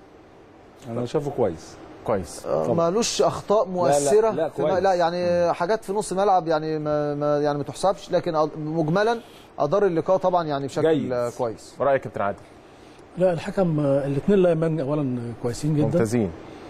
انا شايفه كويس كويس آه، مالوش اخطاء مؤثره لا، في كويس. لا يعني حاجات في نص الملعب يعني ما ما يعني ما تحسبش لكن أ- مجملا ادار اللقاء طبعا يعني بشكل جيد. آه، كويس رايك يا كابتن عادل لا الحكم الاثنين لا يمان اولا كويسين جدا ممتازين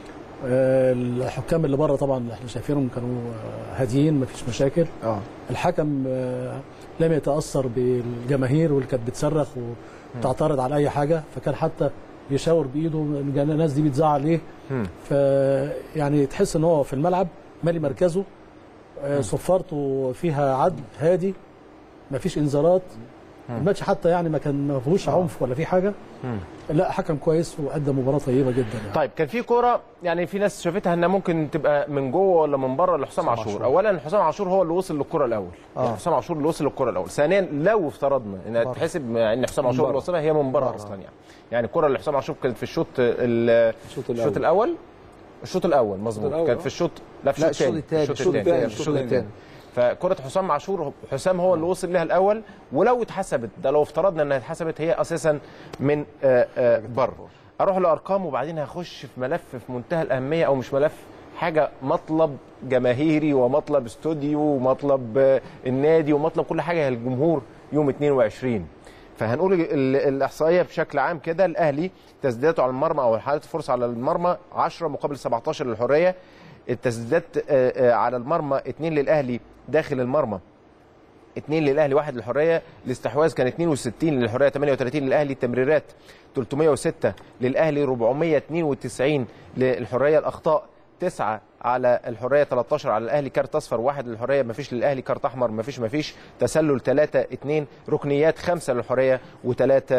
آه، الحكام اللي بره طبعا احنا شايفينهم كانوا آه، هاديين مفيش مشاكل اه الحكم آه، لم يتاثر بالجماهير واللي كانت بتصرخ وتعترض على اي حاجه فكان حتى بيشاور بايده إن الناس دي بتزعل ليه مم. ف يعني تحس ان هو في الملعب مالي مركزه آه، صفارته فيها عدل هادي مفيش انذارات الماتش حتى يعني ما كان ما فيهوش عنف ولا في حاجه لا حكم كويس وادى مباراه طيبه جدا يعني. طيب كان في كوره يعني في ناس شافتها انها ممكن تبقى من جوه ولا من بره لحسام عاشور اولا حسام عاشور هو اللي وصل للكره الاول آه. يعني حسام عاشور اللي وصل للكره الاول ثانيا لو افترضنا انها تحسب ان حسام عاشور اللي وصلها هي من بره اصلا يعني يعني الكره اللي حسام عاشور كانت في الشوط ال- الشوط الشوط الاول الاول الشوط الاول مظبوط الأول، كانت آه. في الشوط لا في لا، الشوط الشوط الثاني التاني. الشوط الشوط الثاني التاني. الشوط الثاني فكرة حسام عاشور حسام هو اللي وصل لها الاول ولو اتحسبت ده لو افترضنا انها اتحسبت هي اساسا من آه، آه، بره اروح لارقام وبعدين هخش في ملف في منتهى الاهميه او مش ملف حاجه مطلب جماهيري ومطلب استوديو ومطلب آه، النادي ومطلب كل حاجه الجمهور يوم 22 فهنقول ال- ال- الاحصائيه بشكل عام كده الاهلي تسديداته على المرمى او حالات الفرصه على المرمى 10 مقابل 17 للحريه التسديدات آه، آه، على المرمى 2 للاهلي داخل المرمى 2 للاهلي 1 للحريه الاستحواذ كان 62 للحريه 38 للاهلي التمريرات 306 للاهلي 492 للحريه الاخطاء 9 على الحريه 13 على الاهلي كارت اصفر واحد للحريه ما فيش للاهلي كارت احمر ما فيش ما فيش تسلل 3 2 ركنيات 5 للحريه و3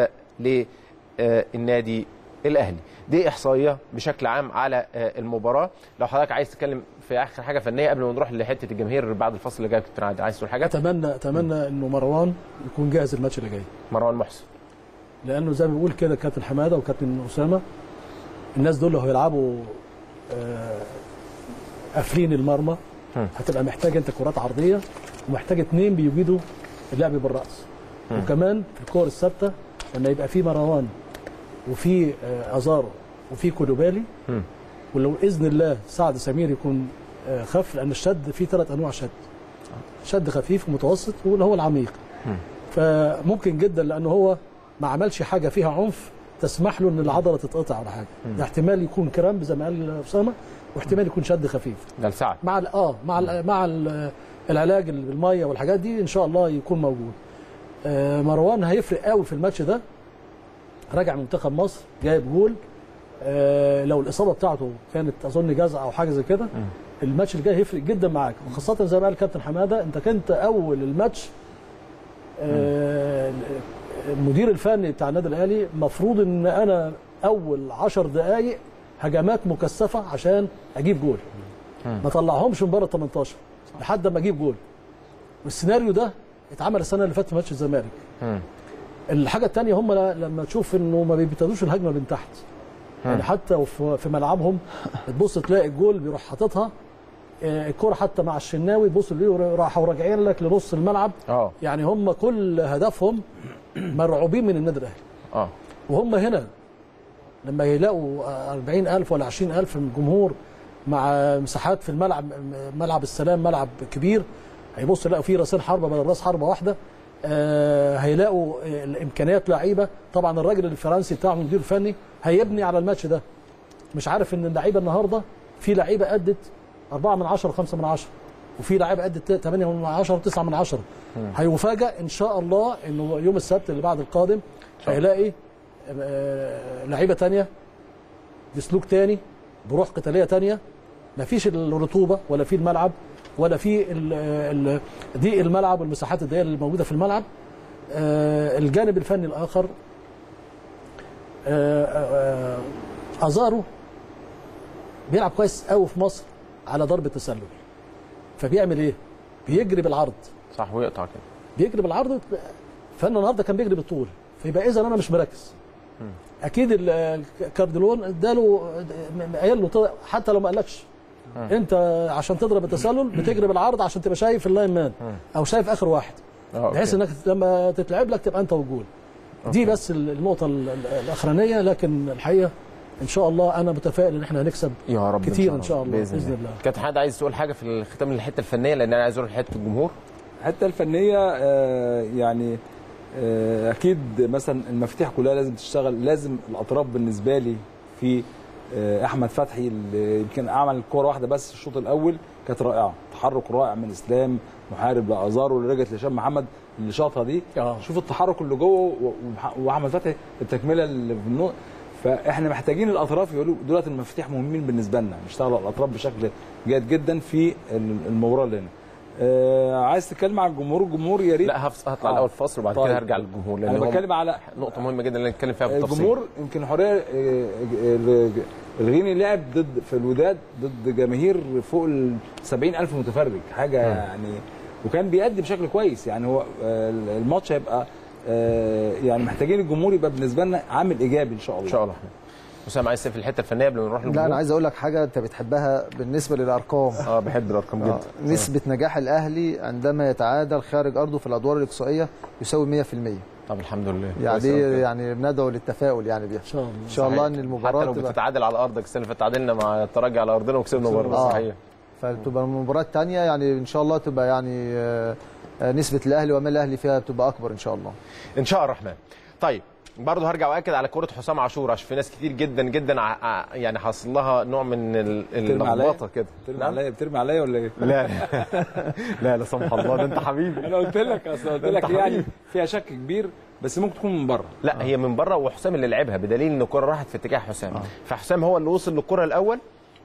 للنادي الاهلي دي احصائيه بشكل عام على آه، المباراه لو حضرتك عايز تتكلم في اخر حاجه فنيه قبل ما نروح لحته الجماهير بعد الفصل اللي جاي كابتن عادل عايز تقول حاجه اتمنى اتمنى انه مروان يكون جاهز الماتش اللي جاي مروان محسن لانه زي ما بيقول كده كابتن حماده وكابتن اسامه الناس دول لو هيلعبوا آه، قافلين المرمى هم. هتبقى محتاج انت كرات عرضيه ومحتاج اتنين بيجيدوا اللعب بالراس وكمان في الكور الثابته لما يبقى في مروان وفي آه، ازارو وفي كولوبالي هم. ولو باذن الله سعد سمير يكون آه، خف لان الشد في ثلاث انواع شد شد خفيف ومتوسط واللي هو العميق فممكن جدا لانه هو ما عملش حاجه فيها عنف تسمح له ان العضله تتقطع ولا حاجه ده احتمال يكون كرامب زي ما قال اسامه واحتمال يكون شد خفيف ده لسعد مع ال- اه مع ال مع ال العلاج اللي بالميه والحاجات دي ان شاء الله يكون موجود آه مروان هيفرق قوي في الماتش ده راجع منتخب مصر جايب جول آه لو الاصابه بتاعته كانت اظن جزع او حاجه زي كده الماتش الجاي هيفرق جدا معاك وخاصه زي ما قال كابتن حماده انت كنت اول الماتش آه المدير الفني بتاع النادي الاهلي المفروض ان انا اول 10 دقائق هجمات مكثفه عشان اجيب جول ما طلعهمش من بره 18 لحد ما اجيب جول والسيناريو ده اتعمل السنه اللي فاتت في ماتش الزمالك الحاجه الثانيه هم لما تشوف انه ما بيبتدوش الهجمه من تحت يعني حتى وفي- في ملعبهم تبص تلاقي الجول بيروح حاططها آه، الكرة حتى مع الشناوي تبص ليه راحوا راجعين لك لنص الملعب اه يعني هم كل هدفهم مرعوبين من النادي الاهلي اه وهم هنا لما يلاقوا 40000 ولا 20000 من الجمهور مع مساحات في الملعب ملعب السلام ملعب كبير هيبص يلاقوا فيه راسين حربه بدل راس حربه واحده آه هيلاقوا آه، الامكانيات لعيبه طبعا الراجل الفرنسي بتاعهم المدير الفني هيبني على الماتش ده مش عارف ان اللعيبه النهارده في لعيبه ادت 4 من 10 5 من 10 وفي لعيبه ادت 8 من 10 و9 من 10 هيفاجئ ان شاء الله انه يوم السبت اللي بعد القادم هيلاقي آه، لعيبه تانية بسلوك تاني بروح قتاليه تانية مفيش الرطوبه ولا في الملعب ولا في ال- ال- ضيق الملعب والمساحات الضيقه اللي موجوده في الملعب آه، الجانب الفني الاخر آه، آه، آه، ازارو بيلعب كويس قوي في مصر على ضربه تسلل فبيعمل ايه؟ بيجري بالعرض صح ويقطع كده بيجري بالعرض فانا النهارده كان بيجري بالطول فيبقى اذا انا مش مركز اكيد ال- الكارديولون اداله قال له طلع- حتى لو ما قالكش انت عشان تضرب التسلل بتجري بالعرض عشان تبقى شايف اللاين مان او شايف اخر واحد اه بحيث أوكي. انك لما تتلعب لك تبقى انت والجول دي بس ال- النقطه ال- ال- الاخرانيه لكن الحقيقه ان شاء الله انا متفائل ان احنا هنكسب يا رب كتير إن شاء الله، بإذن الله. كابتن حد عايز تقول حاجه في الختام الحته الفنيه لان انا عايز اروح لحته الجمهور الحته الفنيه آه، يعني آه، اكيد مثلا المفاتيح كلها لازم تشتغل لازم الاطراف بالنسبه لي في آه، احمد فتحي اللي يمكن عمل كوره واحده بس الشوط الاول كانت رائعه تحرك رائع من اسلام محارب لازار واللي رجعت لهشام محمد اللي شاطها دي آه. شوف التحرك اللي جوه و- ومح- واحمد فتحي التكمله اللي في النص فاحنا محتاجين الاطراف يقولوا دولت المفاتيح مهمين بالنسبه لنا نشتغل على الاطراف بشكل جيد جدا في المباراه اللي هنا آه عايز تتكلم عن الجمهور الجمهور يا ريت لا هفص- هطلع آه. الاول فاصل وبعد طيب. كده هرجع للجمهور لان انا هو بتكلم على نقطه مهمه جدا اللي نتكلم فيها بالتفصيل الجمهور يمكن حريه آه، آه، الغيني لعب ضد في الوداد ضد جماهير فوق ال 70000 متفرج حاجه يعني وكان بيأدي بشكل كويس يعني هو آه، الماتش هيبقى آه، يعني محتاجين الجمهور يبقى بالنسبه لنا عامل ايجابي ان شاء الله ان شاء الله اسامه عايز في الحته الفنيه قبل ما نروح للجمهور لا انا عايز اقول لك حاجه انت بتحبها بالنسبه للارقام اه بحب الارقام آه، جدا نسبه نجاح الاهلي عندما يتعادل خارج ارضه في الادوار الاقصائيه يساوي 100% طب الحمد لله يعني كويس أوي دي كده. يعني بندعو للتفاؤل يعني بيها ان شاء الله ان شاء الله ان حتى المباراه لو تبقى بتتعادل على ارضك السنه اللي فاتت تعادلنا مع الترجي على ارضنا وكسبنا بره آه. صحيح فتبقى المباراه الثانيه يعني ان شاء الله تبقى يعني آه، آه، نسبه الاهلي وما الاهلي فيها بتبقى اكبر ان شاء الله ان شاء الرحمن طيب برضه هرجع واكد على كره حسام عاشور عشان في ناس كتير جدا جدا ع- ع- يعني حاصل لها نوع من ال- بترمي عليا؟ اللخبطه كده بترمي نعم؟ عليا بترمي عليا ولا ايه؟ لا لا لا سمح الله ده انت حبيبي انا قلت لك اصل قلت أنت لك يعني حبيبي. فيها شك كبير بس ممكن تكون من بره لا هي من بره وحسام اللي لعبها بدليل ان الكره راحت في اتجاه حسام فحسام هو اللي وصل للكره الاول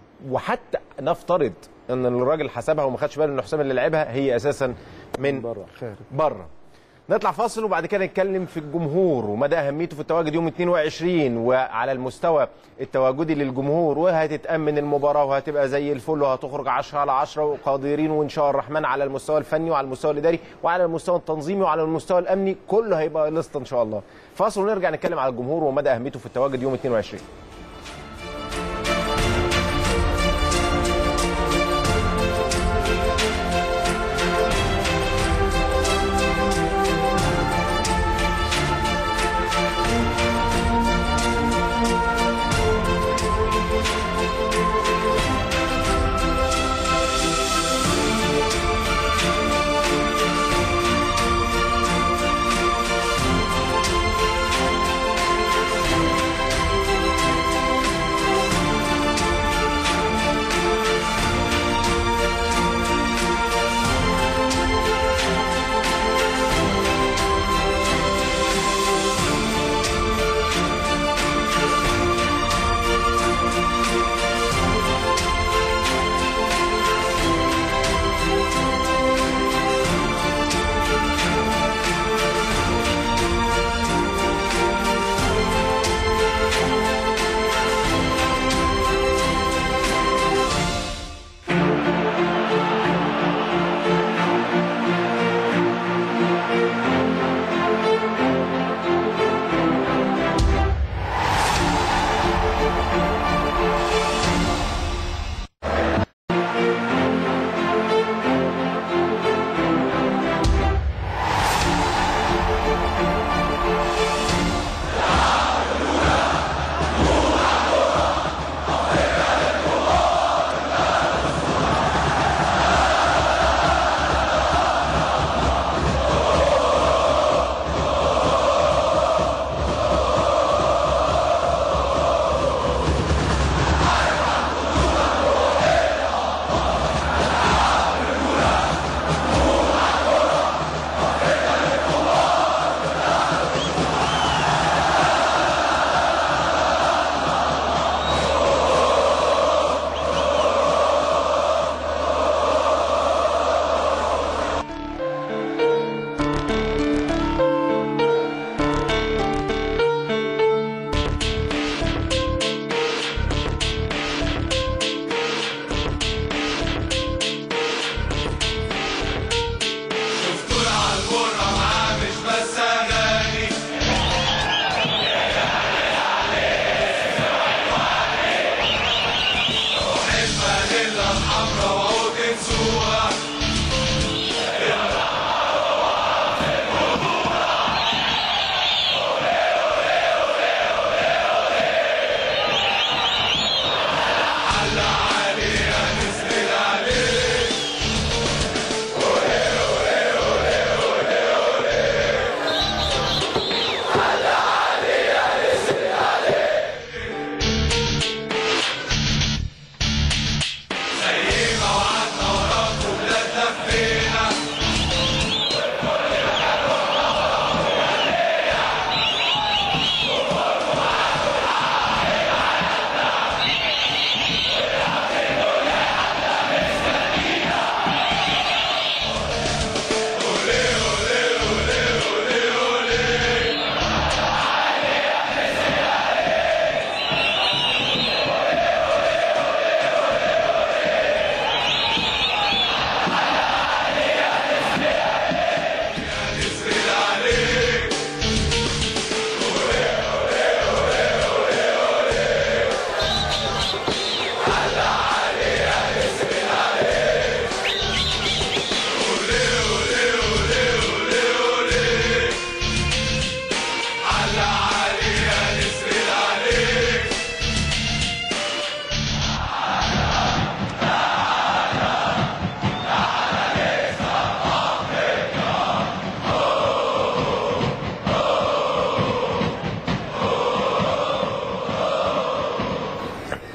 وحتى نفترض ان الراجل حسبها وما خدش باله ان حسام اللي لعبها هي اساسا من بره خير بره نطلع فاصل وبعد كده نتكلم في الجمهور ومدى اهميته في التواجد يوم 22 وعلى المستوى التواجدي للجمهور وهتتامن المباراه وهتبقى زي الفل وهتخرج 10 على 10 وقادرين وان شاء الرحمن على المستوى الفني وعلى المستوى الاداري وعلى المستوى التنظيمي وعلى المستوى الامني كله هيبقى لسه ان شاء الله فاصل ونرجع نتكلم على الجمهور ومدى اهميته في التواجد يوم 22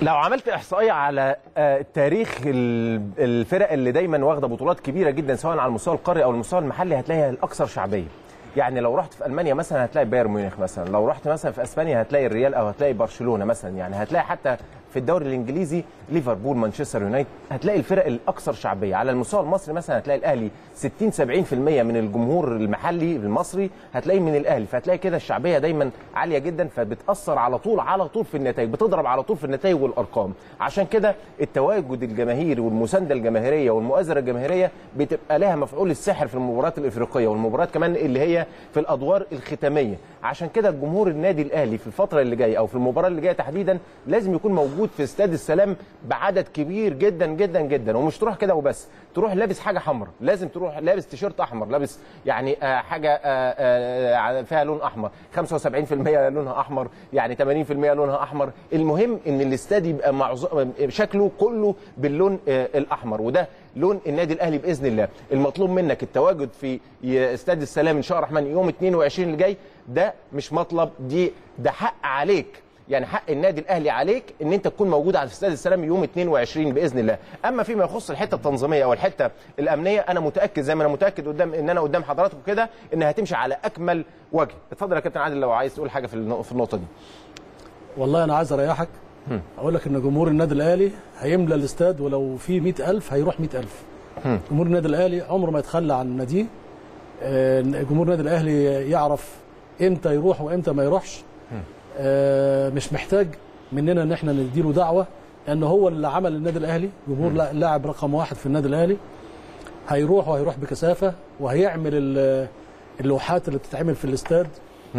لو عملت احصائيه على آه، تاريخ ال- الفرق اللي دايما واخده بطولات كبيره جدا سواء على المستوى القاري او المستوى المحلي هتلاقيها الاكثر شعبيه يعني لو رحت في المانيا مثلا هتلاقي بايرن ميونخ مثلا لو رحت مثلا في اسبانيا هتلاقي الريال او هتلاقي برشلونه مثلا يعني هتلاقي حتى في الدوري الانجليزي ليفربول مانشستر يونايتد هتلاقي الفرق الاكثر شعبيه على المستوى المصري مثلا هتلاقي الاهلي 60 70% من الجمهور المحلي المصري هتلاقي من الاهلي فهتلاقي كده الشعبيه دايما عاليه جدا فبتاثر على طول على طول في النتائج بتضرب على طول في النتائج والارقام عشان كده التواجد الجماهيري والمسانده الجماهيريه والمؤازره الجماهيريه بتبقى لها مفعول السحر في المباريات الافريقيه والمباريات كمان اللي هي في الادوار الختاميه عشان كده الجمهور النادي الاهلي في الفتره اللي جايه او في المباراه اللي جايه تحديدا لازم يكون موجود في استاد السلام بعدد كبير جدا جدا جدا ومش تروح كده وبس تروح لابس حاجه حمراء لازم تروح لابس تيشيرت احمر لابس يعني آه حاجه آه آه فيها لون احمر 75% لونها احمر يعني 80% لونها احمر المهم ان الاستاد يبقى معظم شكله كله باللون آه الاحمر وده لون النادي الاهلي باذن الله المطلوب منك التواجد في استاد السلام ان شاء الله الرحمن يوم 22 اللي جاي ده مش مطلب دي ده حق عليك يعني حق النادي الاهلي عليك ان انت تكون موجود على استاد السلام يوم 22 باذن الله اما فيما يخص الحته التنظيميه او الحته الامنيه انا متاكد زي ما انا متاكد قدام ان انا قدام حضراتكم كده انها هتمشي على اكمل وجه اتفضل يا كابتن عادل لو عايز تقول حاجه في النق- في النقطه دي والله انا عايز اريحك اقول لك ان جمهور النادي الاهلي هيملى الاستاد ولو في 100000 هيروح 100000 جمهور النادي الاهلي عمره ما يتخلى عن ناديه آه، جمهور النادي الاهلي يعرف امتى يروح وامتى ما يروحش آه، مش محتاج مننا ان احنا نديله دعوه لان هو اللي عمل النادي الاهلي جمهور لا- لاعب رقم واحد في النادي الاهلي هيروح وهيروح بكثافه وهيعمل ال- اللوحات اللي بتتعمل في الاستاد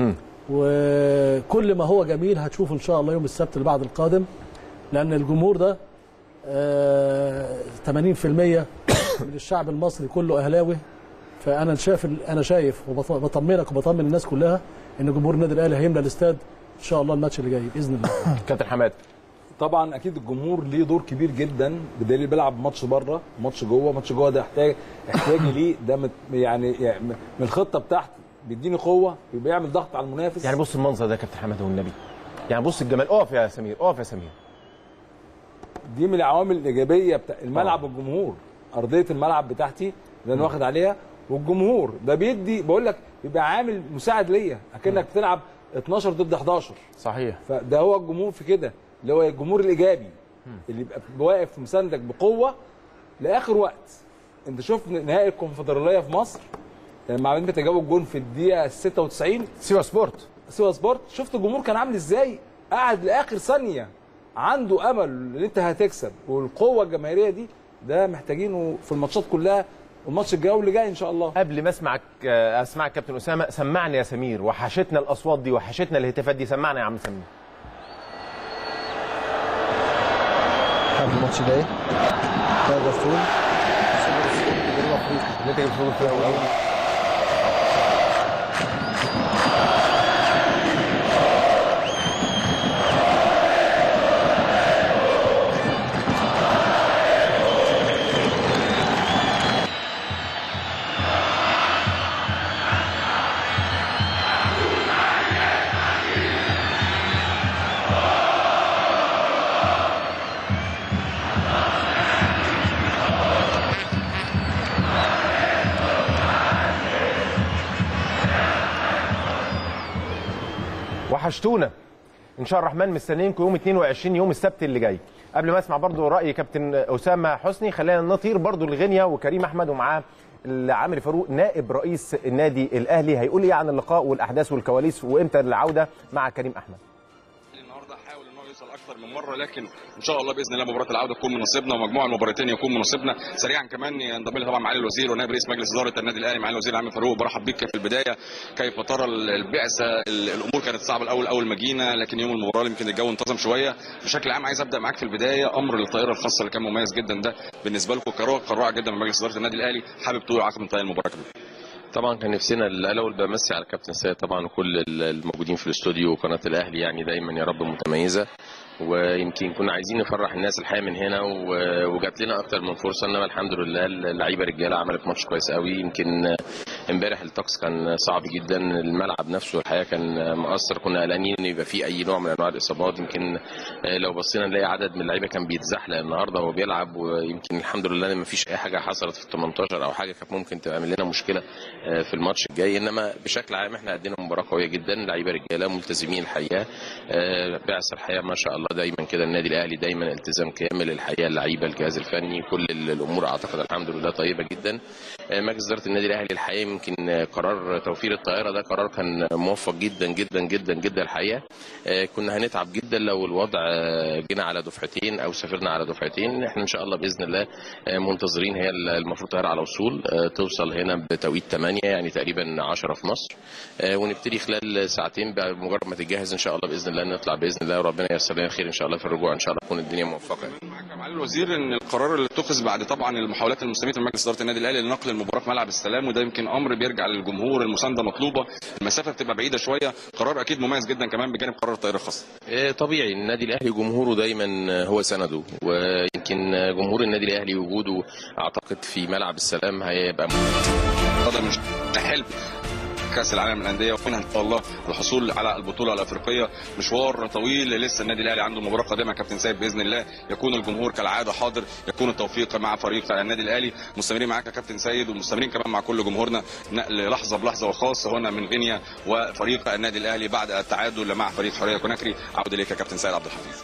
وكل ما هو جميل هتشوفه ان شاء الله يوم السبت اللي بعد القادم لان الجمهور ده آه، 80% من الشعب المصري كله اهلاوي فانا شايف انا شايف وبطمنك وبطمن الناس كلها ان جمهور النادي الاهلي هيملى الاستاد ان شاء الله الماتش اللي جاي باذن الله كابتن حماد طبعا اكيد الجمهور ليه دور كبير جدا بدليل بيلعب ماتش بره ماتش جوه ماتش جوه ده احتاج احتياجي ليه ده مت- يعني يعني من الخطه بتاعتي بيديني قوه بيعمل ضغط على المنافس يعني بص المنظر ده يا كابتن حماد والنبي يعني بص الجمال اقف يا سمير اقف يا سمير دي من العوامل الايجابيه بتاع الملعب والجمهور ارضيه الملعب بتاعتي اللي انا واخد عليها والجمهور ده بيدي بقول لك بيبقى عامل مساعد ليا اكنك بتلعب 12 ضد 11 صحيح فده هو الجمهور في كده اللي هو الجمهور الايجابي اللي يبقى واقف مساندك بقوه لاخر وقت انت شوف نهائي الكونفدراليه في مصر لما عملت بتجاوب الجون في الدقيقه 96 سيوا سبورت سيوا سبورت شفت الجمهور كان عامل ازاي قاعد لاخر ثانيه عنده امل ان انت هتكسب والقوه الجماهيريه دي ده محتاجينه في الماتشات كلها والماتش الجاي واللي جاي ان شاء الله قبل ما اسمعك آه، اسمعك كابتن اسامه سمعني يا سمير وحشتنا الاصوات دي وحشتنا الهتافات دي سمعنا يا عم سمير قبل الماتش جاي تقدر تقول نتيجه الفوز في الاول وحشتونا ان شاء الله الرحمن مستنيينكم يوم 22 يوم السبت اللي جاي قبل ما اسمع برضو راي كابتن اسامه حسني خلينا نطير برضو لغينيا وكريم احمد ومعاه عامر فاروق نائب رئيس النادي الاهلي هيقول ايه عن اللقاء والاحداث والكواليس وامتى العوده مع كريم احمد النهارده حاول ان هو يوصل اكثر من مره لكن ان شاء الله باذن الله مباراه العوده تكون من نصيبنا ومجموع المباراتين يكون من نصيبنا سريعا كمان ينضم لي طبعا معالي الوزير ونائب رئيس مجلس اداره النادي الاهلي معالي الوزير عامر فاروق برحب بيك في البدايه كيف ترى البعثه ال- الامور كانت صعبه الاول اول ما جينا لكن يوم المباراه يمكن الجو انتظم شويه بشكل عام عايز ابدا معاك في البدايه امر الطائره الخاصه اللي كان مميز جدا ده بالنسبه لكم قرار قرار جدا من مجلس اداره النادي الاهلي حابب تقول عقب انتهاء المباراه كمان طبعا كان نفسنا الاول بمسي على كابتن سيد طبعا وكل الموجودين في الاستوديو وقناه الاهلي يعني دايما يا رب متميزه ويمكن كنا عايزين نفرح الناس الحقيقه من هنا و- وجات لنا اكتر من فرصه انما الحمد لله اللعيبه رجاله عملت ماتش كويس قوي يمكن امبارح الطقس كان صعب جدا الملعب نفسه الحقيقه كان مؤثر كنا قلقانين ان يبقى فيه اي نوع من انواع الاصابات يمكن آه، لو بصينا نلاقي عدد من اللعيبه كان بيتزحلق النهارده وهو بيلعب ويمكن الحمد لله ما فيش اي حاجه حصلت في ال 18 او حاجه كانت ممكن تعمل لنا مشكله آه، في الماتش الجاي انما بشكل عام احنا قدمنا مباراه قويه جدا لعيبه رجاله ملتزمين الحقيقه آه، بعثه الحقيقه ما شاء الله دايما كده النادي الاهلي دايما التزام كامل الحقيقه اللعيبه الجهاز الفني كل ال- الامور اعتقد الحمد لله طيبه جدا آه، مجلس اداره النادي الاهلي الحقيقه يمكن آه، قرار توفير الطائره ده قرار كان موفق جدا جدا جدا جدا الحقيقه آه، كنا هنتعب جدا لو الوضع آه، جينا على دفعتين او سافرنا على دفعتين احنا ان شاء الله باذن الله آه، منتظرين هي المفروض طائره على وصول آه، توصل هنا بتوقيت 8 يعني تقريبا 10 في مصر آه، ونبتدي خلال ساعتين بقى مجرد ما تتجهز ان شاء الله باذن الله نطلع باذن الله وربنا ييسر لنا خير ان شاء الله في الرجوع ان شاء الله تكون الدنيا موفقه معالي الوزير ان القرار اللي اتخذ بعد طبعا المحاولات المستميته من مجلس اداره النادي الاهلي لنقل المباراه في ملعب السلام وده يمكن امر بيرجع للجمهور المسانده مطلوبه المسافه بتبقى بعيده شويه قرار اكيد مميز جدا كمان بجانب قرار الطائره الخاصه آه، طبيعي النادي الاهلي جمهوره دايما آه، هو سنده ويمكن آه، جمهور النادي الاهلي وجوده اعتقد في ملعب السلام هيبقى هذا مش حلم كاس العالم للانديه ومنها ان شاء الله الحصول على البطوله الافريقيه مشوار طويل لسه النادي الاهلي عنده مباراه قادمه كابتن سيد باذن الله يكون الجمهور كالعاده حاضر يكون التوفيق مع فريق النادي الاهلي مستمرين معاك يا كابتن سيد ومستمرين كمان مع كل جمهورنا نقل لحظه بلحظه وخاصه هنا من غينيا وفريق النادي الاهلي بعد التعادل مع فريق حريه كوناكري عود اليك يا كابتن سيد عبد الحفيظ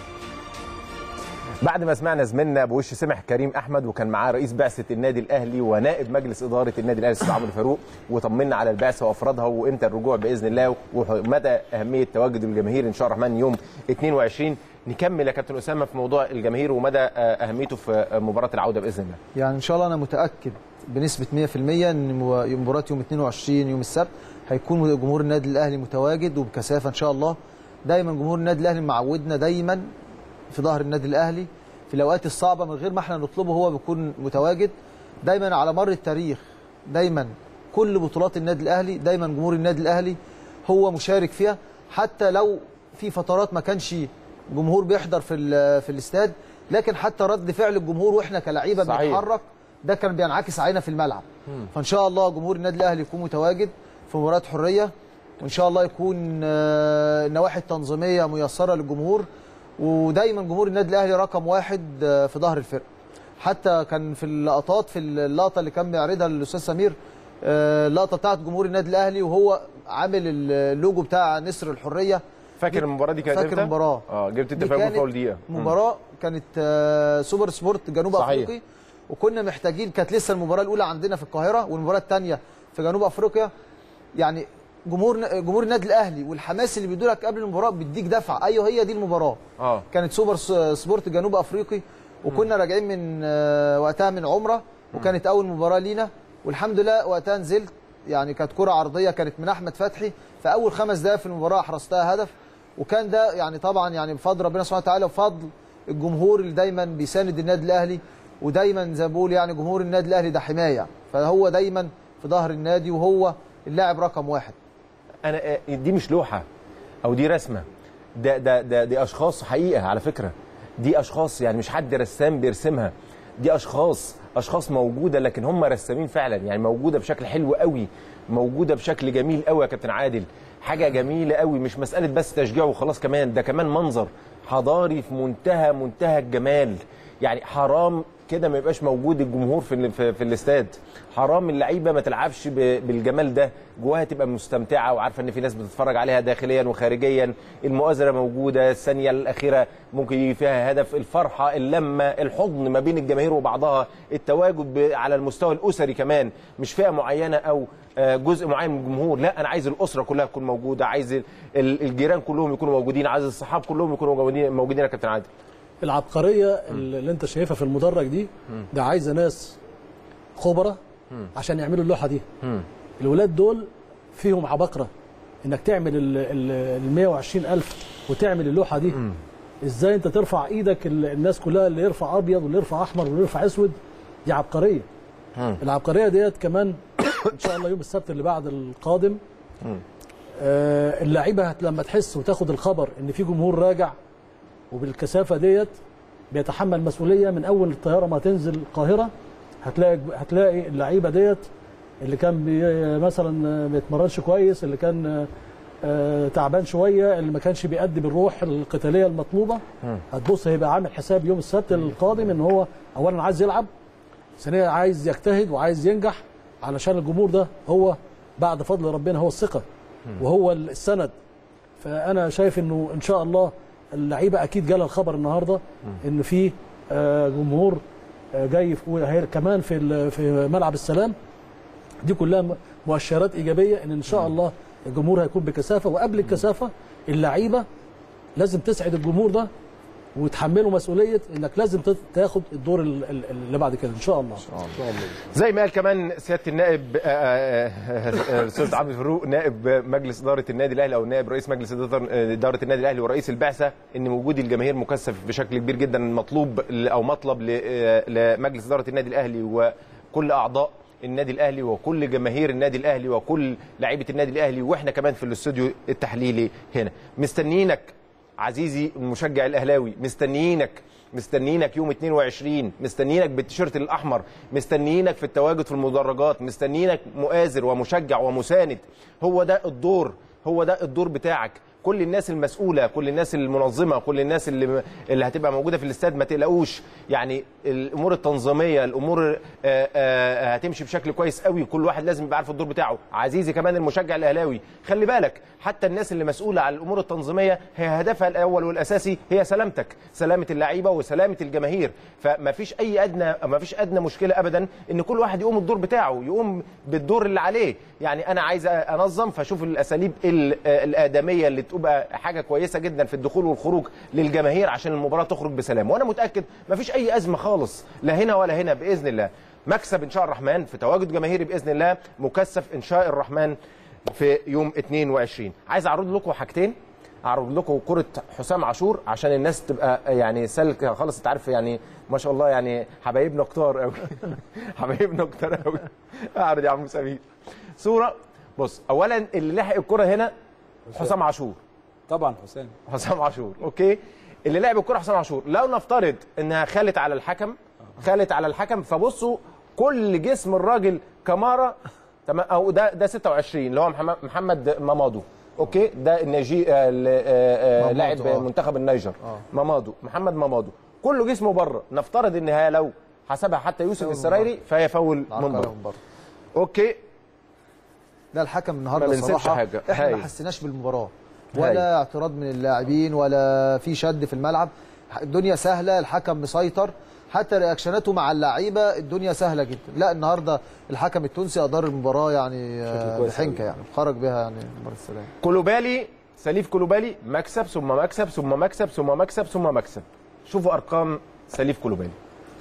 بعد ما سمعنا زميلنا بوش سمح كريم احمد وكان معاه رئيس بعثه النادي الاهلي ونائب مجلس اداره النادي الاهلي الاستاذ عمرو فاروق وطمنا على البعثه وافرادها وامتى الرجوع باذن الله ومدى اهميه تواجد الجماهير ان شاء الله الرحمن يوم 22 نكمل يا كابتن اسامه في موضوع الجماهير ومدى آه، اهميته في مباراه العوده باذن الله يعني ان شاء الله انا متاكد بنسبه 100% ان مو- مباراه يوم 22 يوم السبت هيكون جمهور النادي الاهلي متواجد وبكثافه ان شاء الله دايما جمهور النادي الاهلي معودنا دايما في ظهر النادي الاهلي في الاوقات الصعبه من غير ما احنا نطلبه هو بيكون متواجد دايما على مر التاريخ دايما كل بطولات النادي الاهلي دايما جمهور النادي الاهلي هو مشارك فيها حتى لو في فترات ما كانش جمهور بيحضر في ال- في الاستاد لكن حتى رد فعل الجمهور واحنا كلعيبه صحيح. بنتحرك ده كان بينعكس علينا في الملعب فان شاء الله جمهور النادي الاهلي يكون متواجد في مباراه حريه وان شاء الله يكون آه، النواحي التنظيميه ميسره للجمهور ودايما جمهور النادي الاهلي رقم واحد آه، في ظهر الفرقه حتى كان في اللقطات في اللقطه اللي كان بيعرضها الاستاذ سمير آه، اللقطه بتاعت جمهور النادي الاهلي وهو عامل اللوجو بتاع نسر الحريه فاكر المباراه دي كانت فاكر امتى؟ المباراه اه جبت دي التفاهم كانت في اول دقيقه مم. مباراه كانت آه، سوبر سبورت جنوب صحيح. افريقي وكنا محتاجين كانت لسه المباراه الاولى عندنا في القاهره والمباراه الثانيه في جنوب افريقيا يعني جمهور جمهور النادي الاهلي والحماس اللي بيدولك قبل المباراه بيديك دفعه ايوه هي دي المباراه اه كانت سوبر س- سبورت جنوب افريقي وكنا راجعين من آه، وقتها من عمره وكانت اول مباراه لينا والحمد لله وقتها نزلت يعني كانت كره عرضيه كانت من احمد فتحي في اول خمس دقائق في المباراه حرزتها هدف وكان ده يعني طبعا يعني بفضل ربنا سبحانه وتعالى وفضل الجمهور اللي دايما بيساند النادي الاهلي ودايما زي ما بقول يعني جمهور النادي الاهلي ده حمايه فهو دايما في ظهر النادي وهو اللاعب رقم واحد انا آه، دي مش لوحه او دي رسمه ده ده ده دي اشخاص حقيقه على فكره دي اشخاص يعني مش حد رسام بيرسمها دي اشخاص اشخاص موجوده لكن هم رسامين فعلا يعني موجوده بشكل حلو قوي موجوده بشكل جميل قوي يا كابتن عادل حاجه جميله قوي مش مساله بس تشجيع وخلاص كمان ده كمان منظر حضاري في منتهى منتهى الجمال يعني حرام كده ما يبقاش موجود الجمهور في ال- في, في الاستاد حرام اللعيبه ما تلعبش ب- بالجمال ده جواها تبقى مستمتعه وعارفه ان في ناس بتتفرج عليها داخليا وخارجيا المؤازره موجوده الثانيه الاخيره ممكن يجي فيها هدف الفرحه اللمه الحضن ما بين الجماهير وبعضها التواجد ب- على المستوى الاسري كمان مش فئه معينه او آه، جزء معين من الجمهور لا انا عايز الاسره كلها تكون موجوده عايز ال- ال- الجيران كلهم يكونوا موجودين عايز الصحاب كلهم يكونوا موجودين موجودين يا كابتن عادل العبقريه اللي انت شايفها في المدرج دي ده عايزه ناس خبراء عشان يعملوا اللوحه دي الولاد دول فيهم عباقره انك تعمل ال 120 الف وتعمل اللوحه دي ازاي انت ترفع ايدك ال- الناس كلها اللي يرفع ابيض واللي يرفع احمر واللي يرفع اسود دي عبقريه العبقريه ديت كمان ان شاء الله يوم السبت اللي بعد القادم آه، اللعيبه هت- لما تحس وتاخد الخبر ان في جمهور راجع وبالكثافه ديت بيتحمل مسؤوليه من اول الطياره ما تنزل القاهره هتلاقي هتلاقي اللعيبه ديت اللي كان بي مثلا ما بيتمرنش كويس اللي كان آه، تعبان شويه اللي ما كانش بيأدي بالروح القتاليه المطلوبه هتبص هيبقى عامل حساب يوم السبت القادم ان هو اولا عايز يلعب ثانيا عايز يجتهد وعايز ينجح علشان الجمهور ده هو بعد فضل ربنا هو الثقه وهو السند فانا شايف انه ان شاء الله اللعيبه اكيد جالها الخبر النهارده ان في آه، جمهور آه، جاي في- وهي- كمان في ال- في ملعب السلام دي كلها م- مؤشرات ايجابيه ان ان شاء الله الجمهور هيكون بكثافه وقبل الكثافه اللعيبه لازم تسعد الجمهور ده وتحمله مسؤوليه انك لازم تت- تاخد الدور ال- ال- اللي بعد كده ان شاء الله زي ما قال كمان سياده النائب آه، آه، آه، الاستاذ عبد الفاروق نائب مجلس اداره النادي الاهلي او نائب رئيس مجلس إدارة- اداره النادي الاهلي ورئيس البعثه ان وجود الجماهير مكثف بشكل كبير جدا مطلوب ل- او مطلب ل- آه، لمجلس اداره النادي الاهلي وكل اعضاء النادي الاهلي وكل جماهير النادي الاهلي وكل لعيبه النادي الاهلي واحنا كمان في الاستوديو التحليلي هنا مستنيينك عزيزي المشجع الاهلاوي مستنيينك مستنيينك يوم 22 مستنيينك بالتيشيرت الاحمر مستنيينك في التواجد في المدرجات مستنيينك مؤازر ومشجع ومساند هو ده الدور هو ده الدور بتاعك كل الناس المسؤوله كل الناس المنظمه كل الناس اللي اللي هتبقى موجوده في الاستاد ما تقلقوش يعني الامور التنظيميه الامور آه، آه، هتمشي بشكل كويس قوي كل واحد لازم يبقى عارف الدور بتاعه عزيزي كمان المشجع الاهلاوي خلي بالك حتى الناس اللي مسؤوله عن الامور التنظيميه هي هدفها الاول والاساسي هي سلامتك سلامه اللعيبه وسلامه الجماهير فما فيش اي ادنى ما فيش ادنى مشكله ابدا ان كل واحد يقوم الدور بتاعه يقوم بالدور اللي عليه يعني انا عايز انظم فاشوف الاساليب ال- الادميه اللي تبقى حاجه كويسه جدا في الدخول والخروج للجماهير عشان المباراه تخرج بسلام وانا متاكد ما فيش اي ازمه خالص لا هنا ولا هنا باذن الله مكسب ان شاء الرحمن في تواجد جماهيري باذن الله مكثف ان شاء الرحمن في يوم 22 عايز اعرض لكم حاجتين اعرض لكم كره حسام عاشور عشان الناس تبقى يعني سالكه خالص انت عارف يعني ما شاء الله يعني حبايبنا كتار قوي حبايبنا كتار قوي اعرض يا عم سمير صوره بص اولا اللي لحق الكره هنا حسام عاشور طبعا حسام حسام عاشور اوكي اللي لعب الكره حسام عاشور لو نفترض انها خالت على الحكم خالت على الحكم فبصوا كل جسم الراجل كمارة تمام او ده ده 26 اللي هو محمد محمد مامادو اوكي ده النيجي آه، ال- آه، آه، مامادو، لاعب آه. منتخب النيجر مامادو محمد مامادو كله جسمه بره نفترض ان هي لو حسبها حتى يوسف السرايري فهي فاول من عرقلة بره من بره اوكي لا الحكم النهارده ما بنسيبش صراحه حاجة. احنا هاي. ما حسيناش بالمباراه هاي. ولا اعتراض من اللاعبين ولا في شد في الملعب الدنيا سهله الحكم مسيطر حتى رياكشناته مع اللعيبه الدنيا سهله جدا لا النهارده الحكم التونسي ادار المباراه يعني آه، كويس بحنكه يعني خرج بها يعني مباراه السلام كولوبالي سليف كولوبالي مكسب ثم مكسب ثم مكسب ثم مكسب ثم مكسب شوفوا ارقام سليف كولوبالي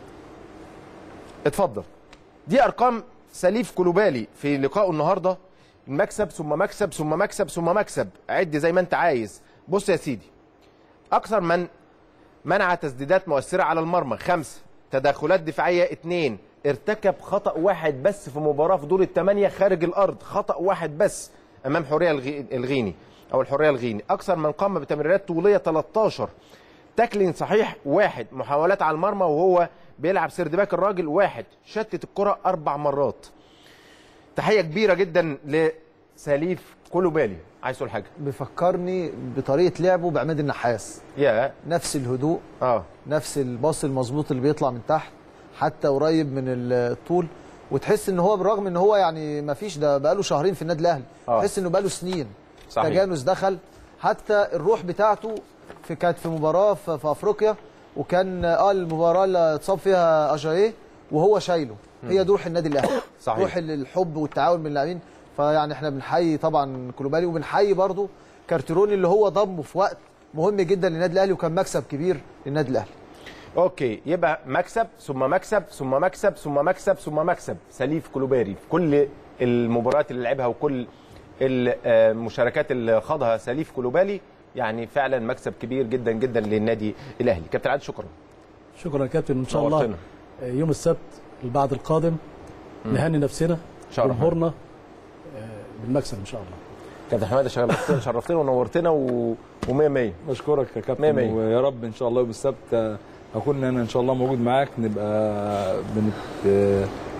اتفضل دي ارقام سليف كولوبالي في لقائه النهارده مكسب ثم مكسب ثم مكسب ثم مكسب عد زي ما انت عايز بص يا سيدي اكثر من منع تسديدات مؤثره على المرمى خمسه تدخلات دفاعيه اثنين ارتكب خطا واحد بس في مباراه في دور الثمانيه خارج الارض خطا واحد بس امام حوريه الغي- الغيني او الحريه الغيني اكثر من قام بتمريرات طوليه 13 تاكلين صحيح واحد محاولات على المرمى وهو بيلعب سيرد باك الراجل واحد شتت الكره اربع مرات تحيه كبيره جدا لسليف كولوبالي عايز تقول حاجه بيفكرني بطريقه لعبه بعماد النحاس يا نفس الهدوء اه نفس الباص المظبوط اللي بيطلع من تحت حتى قريب من الطول وتحس ان هو بالرغم ان هو يعني ما فيش ده بقاله شهرين في النادي الاهلي آه. تحس انه بقاله سنين صحيح. تجانس دخل حتى الروح بتاعته في كانت في مباراه في, في افريقيا وكان اه المباراه اللي اتصاب فيها اجاييه وهو شايله هي دي روح النادي الاهلي صحيح. روح الحب والتعاون من اللاعبين فيعني احنا بنحيي طبعا كلوبالي وبنحيي برضو كارتيروني اللي هو ضمه في وقت مهم جدا للنادي الاهلي وكان مكسب كبير للنادي الاهلي اوكي يبقى مكسب ثم مكسب ثم مكسب ثم مكسب ثم مكسب سليف كلوباري في كل المباريات اللي لعبها وكل المشاركات اللي خاضها سليف كلوبالي يعني فعلا مكسب كبير جدا جدا للنادي الاهلي كابتن عادل شكرا شكرا يا كابتن ان شاء الله نورتنا. يوم السبت البعد القادم نهني نفسنا إن شاء الله. جمهورنا آه، بالمكسب ان شاء الله كابتن حماده شرفتنا شرفتنا ونورتنا و... ومية مية بشكرك يا مية كابتن مية. ويا رب ان شاء الله يوم السبت آه، اكون انا ان شاء الله موجود معاك نبقى بنت آه،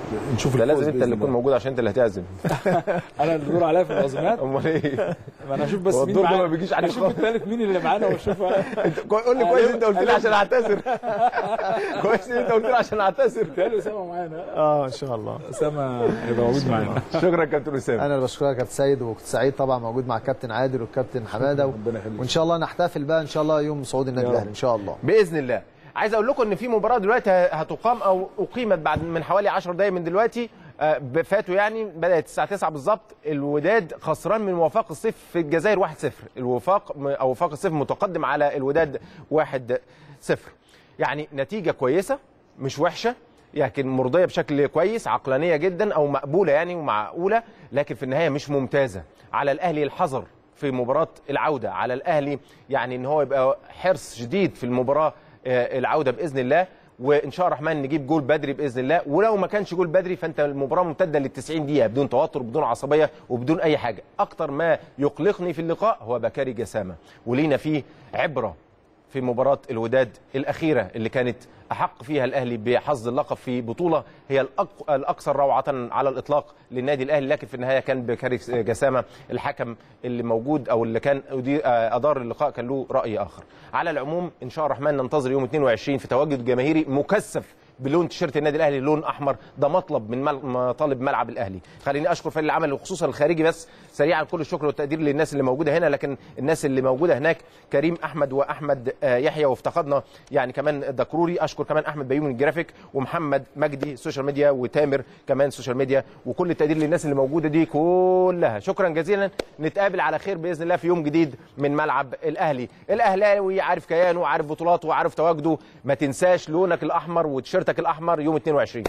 نشوف ده الفوز لازم انت بإذن اللي تكون الله. موجود عشان انت اللي هتعزم انا اللي دور عليا في العزومات امال ايه ما انا اشوف بس هو مين الدور ده معانا ما بيجيش عليك اشوف خالص. الثالث مين اللي معانا واشوف قول لي كويس انت قلت لي عشان اعتذر كويس ان انت قلت لي عشان اعتذر تاني اسامه معانا اه ان شاء الله اسامه هيبقى موجود معانا شكرا كابتن اسامه انا اللي بشكرك يا كابتن سيد وكنت سعيد طبعا موجود مع الكابتن عادل والكابتن حماده و... ربنا يخليك. وان شاء الله نحتفل بقى ان شاء الله يوم صعود النادي يا الاهلي رب. ان شاء الله باذن الله عايز اقول لكم ان في مباراه دلوقتي هتقام او اقيمت بعد من حوالي 10 دقائق من دلوقتي آه، فاتوا يعني بدات الساعه 9 بالظبط الوداد خسران من وفاق الصيف في الجزائر 1-0 الوفاق او وفاق الصيف متقدم على الوداد 1-0 يعني نتيجه كويسه مش وحشه لكن مرضيه بشكل كويس عقلانيه جدا او مقبوله يعني ومعقوله لكن في النهايه مش ممتازه على الاهلي الحذر في مباراه العوده على الاهلي يعني ان هو يبقى حرص شديد في المباراه آه، العوده باذن الله وان شاء الرحمن نجيب جول بدري باذن الله ولو ما كانش جول بدري فانت المباراه ممتده لل 90 دقيقه بدون توتر بدون عصبيه وبدون اي حاجه اكتر ما يقلقني في اللقاء هو بكاري جسامه ولينا فيه عبره في مباراة الوداد الأخيرة اللي كانت أحق فيها الأهلي بحظ اللقب في بطولة هي الأق- الأكثر روعة على الإطلاق للنادي الأهلي لكن في النهاية كان بكاري جسامة الحكم اللي موجود أو اللي كان أدي- آه، أدار اللقاء كان له رأي آخر على العموم إن شاء الرحمن ننتظر يوم 22 في تواجد جماهيري مكثف بلون تيشيرت النادي الاهلي لون احمر ده مطلب من مل- مطالب ملعب الاهلي خليني اشكر فريق العمل وخصوصا الخارجي بس سريعا كل الشكر والتقدير للناس اللي موجوده هنا لكن الناس اللي موجوده هناك كريم احمد واحمد آه، يحيى وافتقدنا يعني كمان الدكروري اشكر كمان احمد بيومي الجرافيك ومحمد مجدي سوشيال ميديا وتامر كمان سوشيال ميديا وكل التقدير للناس اللي موجوده دي كلها شكرا جزيلا نتقابل على خير باذن الله في يوم جديد من ملعب الاهلي الاهلاوي عارف كيانه عارف بطولاته وعارف تواجده ما تنساش لونك الاحمر وتيشيرتك الاحمر يوم 22